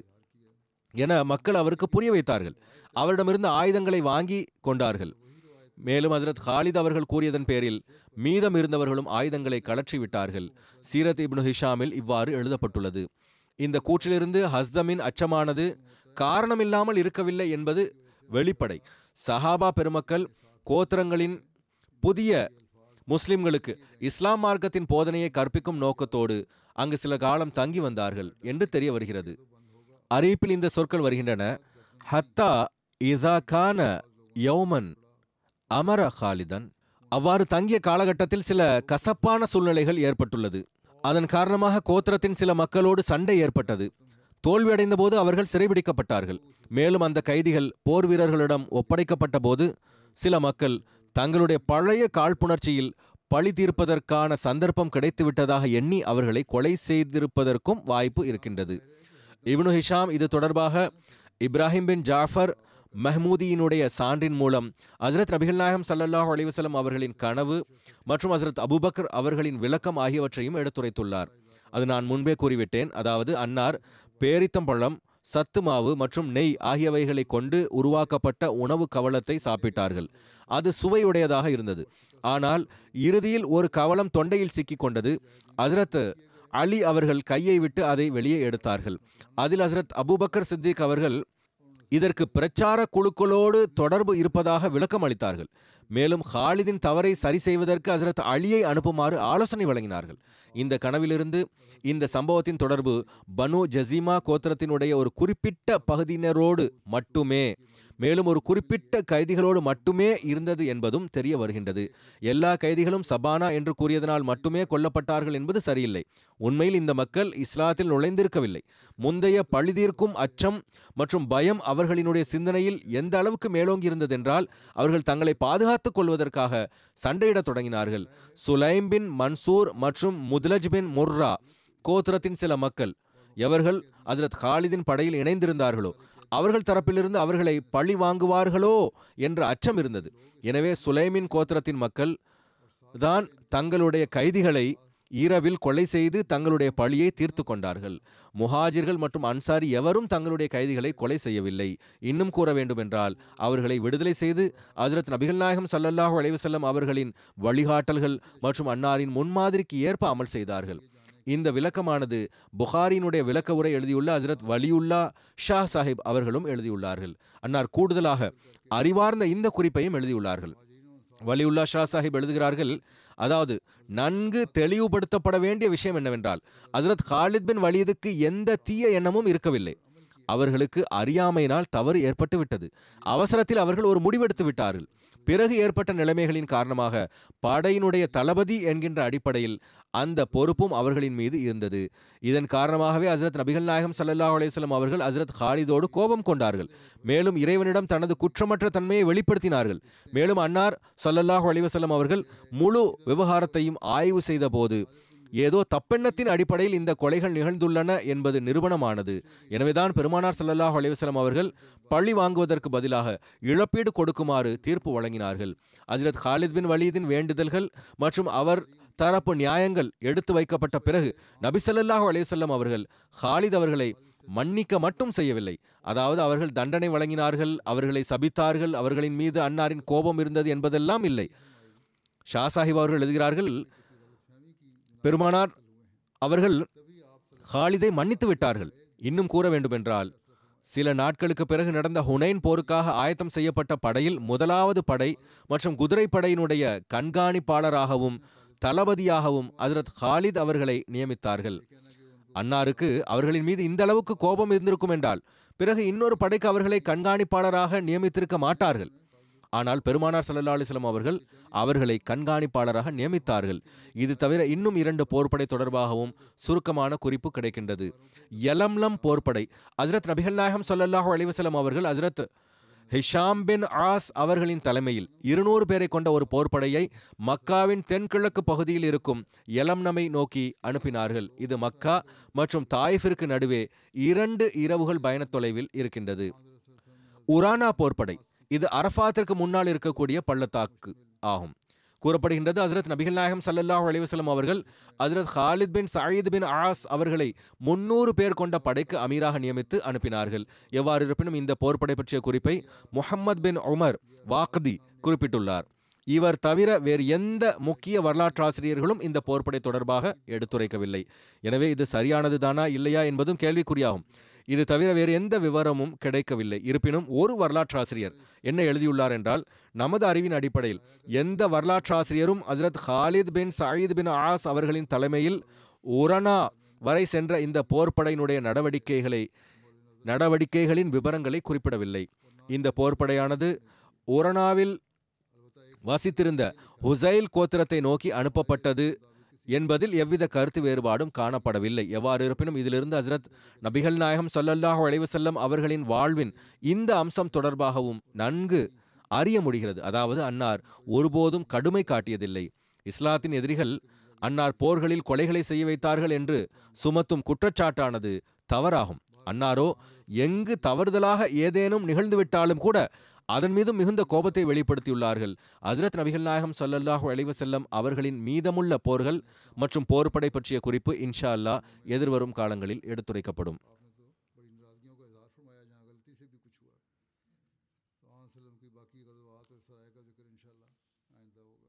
என மக்கள் அவருக்கு புரிய வைத்தார்கள் அவரிடமிருந்து ஆயுதங்களை வாங்கி கொண்டார்கள் மேலும் ஹசரத் ஹாலித் அவர்கள் கூறியதன் பேரில் மீதம் இருந்தவர்களும் ஆயுதங்களை கலற்றி விட்டார்கள் சீரத் இப்னு ஹிஷாமில் இவ்வாறு எழுதப்பட்டுள்ளது இந்த கூற்றிலிருந்து ஹஸ்தமின் அச்சமானது காரணமில்லாமல் இருக்கவில்லை என்பது வெளிப்படை சஹாபா பெருமக்கள் கோத்திரங்களின் புதிய முஸ்லிம்களுக்கு இஸ்லாம் மார்க்கத்தின் போதனையை கற்பிக்கும் நோக்கத்தோடு அங்கு சில காலம் தங்கி வந்தார்கள் என்று தெரிய வருகிறது அறிவிப்பில் இந்த சொற்கள் வருகின்றன ஹத்தா இதா கான யௌமன் அமர ஹாலிதன் அவ்வாறு தங்கிய காலகட்டத்தில் சில கசப்பான சூழ்நிலைகள் ஏற்பட்டுள்ளது அதன் காரணமாக கோத்திரத்தின் சில மக்களோடு சண்டை ஏற்பட்டது தோல்வியடைந்த போது அவர்கள் சிறைபிடிக்கப்பட்டார்கள் மேலும் அந்த கைதிகள் போர் வீரர்களிடம் ஒப்படைக்கப்பட்ட போது சில மக்கள் தங்களுடைய பழைய காழ்ப்புணர்ச்சியில் பழி தீர்ப்பதற்கான சந்தர்ப்பம் கிடைத்துவிட்டதாக எண்ணி அவர்களை கொலை செய்திருப்பதற்கும் வாய்ப்பு இருக்கின்றது இப்னு ஹிஷாம் இது தொடர்பாக இப்ராஹிம் பின் ஜாஃபர் மஹ்மூதியினுடைய சான்றின் மூலம் ஹசரத் நபிகள் நாயகம் சல்லல்லாஹு அலைஹி வஸல்லம் அவர்களின் கனவு மற்றும் ஹசரத் அபூபக்கர் அவர்களின் விளக்கம் ஆகியவற்றையும் எடுத்துரைத்துள்ளார் அது நான் முன்பே கூறிவிட்டேன் அதாவது அன்னார் பேரித்தம்பழம் சத்து மாவு மற்றும் நெய் ஆகியவைகளை கொண்டு உருவாக்கப்பட்ட உணவு கவளத்தை சாப்பிட்டார்கள் அது சுவையுடையதாக இருந்தது ஆனால் இறுதியில் ஒரு கவளம் தொண்டையில் சிக்கிக் கொண்டது ஹசரத் அலி அவர்கள் கையை விட்டு அதை வெளியே எடுத்தார்கள் அதில் ஹசரத் அபூபக்கர் சித்திக் அவர்கள் இதற்கு பிரச்சார குழுக்களோடு தொடர்பு இருப்பதாக விளக்கம் அளித்தார்கள் மேலும் ஹாலிதின் தவறை சரி செய்வதற்கு ஹசரத் அலியை அனுப்புமாறு ஆலோசனை வழங்கினார்கள் இந்த கனவிலிருந்து இந்த சம்பவத்தின் தொடர்பு பனு ஜசீமா கோத்திரத்தினுடைய ஒரு குறிப்பிட்ட பகுதியினரோடு மட்டுமே மேலும் ஒரு குறிப்பிட்ட கைதிகளோடு மட்டுமே இருந்தது என்பதும் தெரிய வருகின்றது எல்லா கைதிகளும் சபானா என்று கூறியதனால் மட்டுமே கொல்லப்பட்டார்கள் என்பது சரியில்லை உண்மையில் இந்த மக்கள் இஸ்லாத்தில் நுழைந்திருக்கவில்லை முந்தைய பழிதீர்க்கும் அச்சம் மற்றும் பயம் அவர்களினுடைய சிந்தனையில் எந்த அளவுக்கு மேலோங்கி இருந்ததென்றால் அவர்கள் தங்களை பாதுகாத்துக் கொள்வதற்காக சண்டையிடத் தொடங்கினார்கள் சுலைம் பின் மன்சூர் மற்றும் முதலஜ் பின் முர்ரா கோத்திரத்தின் சில மக்கள் எவர்கள் ஹஜரத் காலிதின் படையில் இணைந்திருந்தார்களோ அவர்கள் தரப்பிலிருந்து அவர்களை பழி வாங்குவார்களோ என்ற அச்சம் இருந்தது எனவே சுலைமின் கோத்திரத்தின் மக்கள் தான் தங்களுடைய கைதிகளை இரவில் கொலை செய்து தங்களுடைய பழியை தீர்த்து கொண்டார்கள் முஹாஜிர்கள் மற்றும் அன்சாரி எவரும் தங்களுடைய கைதிகளை கொலை செய்யவில்லை இன்னும் கூற வேண்டுமென்றால் அவர்களை விடுதலை செய்து ஹஜரத் நபிகள் நாயகம் சல்லல்லாஹு அலைஹி வஸல்லம் அவர்களின் வழிகாட்டல்கள் மற்றும் அன்னாரின் முன்மாதிரிக்கு ஏற்ப அமல் செய்தார்கள் இந்த விளக்கமானது புகாரினுடைய விளக்க உரை எழுதியுள்ள ஹசரத் வலியுல்லா ஷா சாஹிப் அவர்களும் எழுதியுள்ளார்கள் அன்னார் கூடுதலாக அறிவார்ந்த இந்த குறிப்பையும் எழுதியுள்ளார்கள் வலியுல்லா ஷா சாஹிப் எழுதுகிறார்கள் அதாவது நன்கு தெளிவுபடுத்தப்பட வேண்டிய விஷயம் என்னவென்றால் ஹசரத் காலித் பின் வலிதுக்கு எந்த தீய எண்ணமும் இருக்கவில்லை அவர்களுக்கு அறியாமையினால் தவறு ஏற்பட்டு விட்டது அவசரத்தில் அவர்கள் ஒரு முடிவெடுத்து விட்டார்கள் பிறகு ஏற்பட்ட நிலைமைகளின் காரணமாக படையினுடைய தளபதி என்கின்ற அடிப்படையில் அந்த பொறுப்பும் அவர்களின் மீது இருந்தது இதன் காரணமாகவே ஹசரத் நபிகள் நாயகம் சல்லல்லாஹு அலையம் அவர்கள் ஹசரத் ஹாலிதோடு கோபம் கொண்டார்கள் மேலும் இறைவனிடம் தனது குற்றமற்ற தன்மையை வெளிப்படுத்தினார்கள் மேலும் அன்னார் சல்லல்லாஹு அலைவசல்லம் அவர்கள் முழு விவகாரத்தையும் ஆய்வு செய்த போது ஏதோ தப்பெண்ணத்தின் அடிப்படையில் இந்த கொலைகள் நிகழ்ந்துள்ளன என்பது நிரூபணமானது எனவேதான் பெருமானார் ஸல்லல்லாஹு அலைஹி வஸல்லம் அவர்கள் பழி வாங்குவதற்கு பதிலாக இழப்பீடு கொடுக்குமாறு தீர்ப்பு வழங்கினார்கள் ஹஜ்ரத் ஹாலித் பின் வலீதின் வேண்டுதல்கள் மற்றும் அவர் தரப்பு நியாயங்கள் எடுத்து வைக்கப்பட்ட பிறகு நபி ஸல்லல்லாஹு அலைஹி வஸல்லம் அவர்கள் ஹாலித் அவர்களை மன்னிக்க மட்டும் செய்யவில்லை அதாவது அவர்கள் தண்டனை வழங்கினார்கள் அவர்களை சபித்தார்கள் அவர்களின் மீது அன்னாரின் கோபம் இருந்தது என்பதெல்லாம் இல்லை ஷா சாஹிப் அவர்கள் எழுதுகிறார்கள் பெருமானார் அவர்கள் ஹாலிதை மன்னித்து விட்டார்கள் இன்னும் கூற வேண்டுமென்றால் சில நாட்களுக்கு பிறகு நடந்த ஹுனைன் போருக்காக ஆயத்தம் செய்யப்பட்ட படையில் முதலாவது படை மற்றும் குதிரை படையினுடைய கண்காணிப்பாளராகவும் தளபதியாகவும் ஹஜரத் ஹாலித் அவர்களை நியமித்தார்கள் அன்னாருக்கு அவர்களின் மீது இந்த அளவுக்கு கோபம் இருந்திருக்கும் என்றால் பிறகு இன்னொரு படைக்கு அவர்களை கண்காணிப்பாளராக நியமித்திருக்க மாட்டார்கள் ஆனால் பெருமானார் ஸல்லல்லாஹு அலைஹி வஸல்லம் அவர்கள் அவர்களை கண்காணிப்பாளராக நியமித்தார்கள் இது தவிர இன்னும் இரண்டு போர்ப்படை தொடர்பாகவும் சுருக்கமான குறிப்பு கிடைக்கின்றது யலம்லம் போர்ப்படை ஹஜ்ரத் நபிகள் நாயகம் ஸல்லல்லாஹு அலைஹி வஸல்லம் அவர்கள் ஹஜ்ரத் ஹிஷாம் பின் ஆஸ் அவர்களின் தலைமையில் இருநூறு பேரை கொண்ட ஒரு போர்ப்படையை மக்காவின் தென்கிழக்கு பகுதியில் இருக்கும் யலம்னமை நோக்கி அனுப்பினார்கள் இது மக்கா மற்றும் தாயிஃபிற்கு நடுவே இரண்டு இரவுகள் பயணத் தொலைவில் இருக்கின்றது உரானா போர்ப்படை இது அரஃபாத்திற்கு முன்னால் இருக்கக்கூடிய பள்ளத்தாக்கு ஆகும் கூறப்படுகின்றது ஹசரத் நபிகள் நாயகம் சல்லல்லாஹு அலைஹி வஸல்லம் அவர்கள் ஹசரத் Khalid bin Said bin As அவர்களை முன்னூறு பேர் கொண்ட படைக்கு அமீராக நியமித்து அனுப்பினார்கள் எவ்வாறு இருப்பினும் இந்த போர்ப்படை பற்றிய குறிப்பை முஹம்மத் பின் உமர் வாக்தி குறிப்பிட்டுள்ளார் இவர் தவிர வேறு எந்த முக்கிய வரலாற்றாசிரியர்களும் இந்த போர்ப்படை தொடர்பாக எடுத்துரைக்கவில்லை எனவே இது சரியானது தானா இல்லையா என்பதும் கேள்விக்குறியாகும் இது தவிர வேறு எந்த விவரமும் கிடைக்கவில்லை இருப்பினும் ஒரு வரலாற்றாசிரியர் என்ன எழுதியுள்ளார் என்றால் நமது அறிவின் அடிப்படையில் எந்த வரலாற்றாசிரியரும் ஹஜரத் Khalid bin Said bin As அவர்களின் தலைமையில் உரனா வரை சென்ற இந்த போர்ப்படையினுடைய நடவடிக்கைகளை நடவடிக்கைகளின் விவரங்களை குறிப்பிடவில்லை இந்த போர்ப்படையானது உரனாவில் வசித்திருந்த ஹுசைல் கோத்திரத்தை நோக்கி அனுப்பப்பட்டது என்பதில் எவ்வித கருத்து வேறுபாடும் காணப்படவில்லை எவ்வாறு இருப்பினும் இதிலிருந்து ஹஜரத் நபிகள் நாயகம் ஸல்லல்லாஹு அலைஹி வஸல்லம் அவர்களின் வாழ்வின் இந்த அம்சம் தொடர்பாகவும் நன்கு அறிய முடிகிறது அதாவது அன்னார் ஒருபோதும் கடுமை காட்டியதில்லை இஸ்லாத்தின் எதிரிகள் அன்னார் போர்களில் கொலைகளை செய்ய வைத்தார்கள் என்று சுமத்தும் குற்றச்சாட்டானது தவறாகும் அன்னாரோ எங்கு தவறுதலாக ஏதேனும் நிகழ்ந்துவிட்டாலும் கூட அதன் மீது மிகுந்த கோபத்தை வெளிப்படுத்தியுள்ளார்கள் ஹஜரத் நபிகள் நாயகம் ஸல்லல்லாஹு அலைஹி வஸல்லம் அவர்களின் மீதமுள்ள போர்கள் மற்றும் போர்ப்படை பற்றிய குறிப்பு இன்ஷா அல்லாஹ் எதிர்வரும் காலங்களில் எடுத்துரைக்கப்படும் बड़ी नाराजगियों का इजहार फरमाया जहाँ गलती से भी कुछ हुआ तो आन सल्लम की बाकी गजवात और सराय का जिक्र इंशाल्लाह आइंदा होगा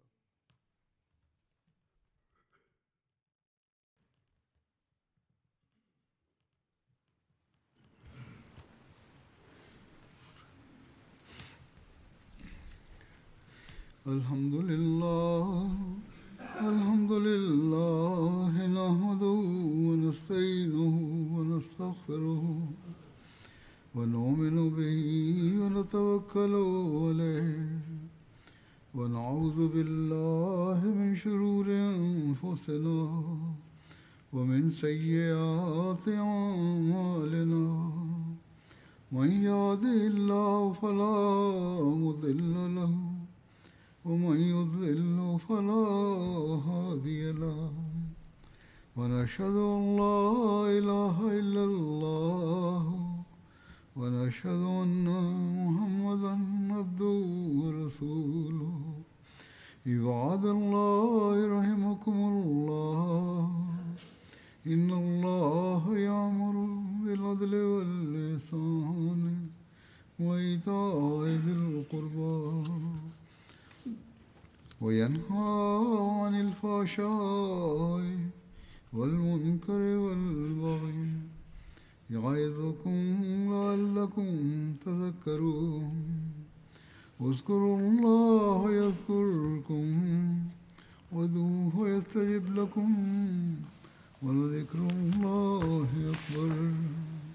الحمد لله الحمد لله نحمده ونستعينه ونستغفره ونؤمن به ونتوكل عليه ونعوذ بالله من شرور أنفسنا ومن سيئات أعمالنا من يهده الله فلا مضل له ومن يضلل فلا هادي له ونشهد أن لا إله إلا الله ونشهد أن محمدا عبده ورسوله عباد الله رحمكم الله إن الله يأمر بالعدل والإحسان وإيتاء ذي القربى وينهى عن الفحشاء والمنكر والبغي يعظكم لعلكم تذكرون اذكروا الله يذكركم وادعوه يستجب لكم ولذكر الله أكبر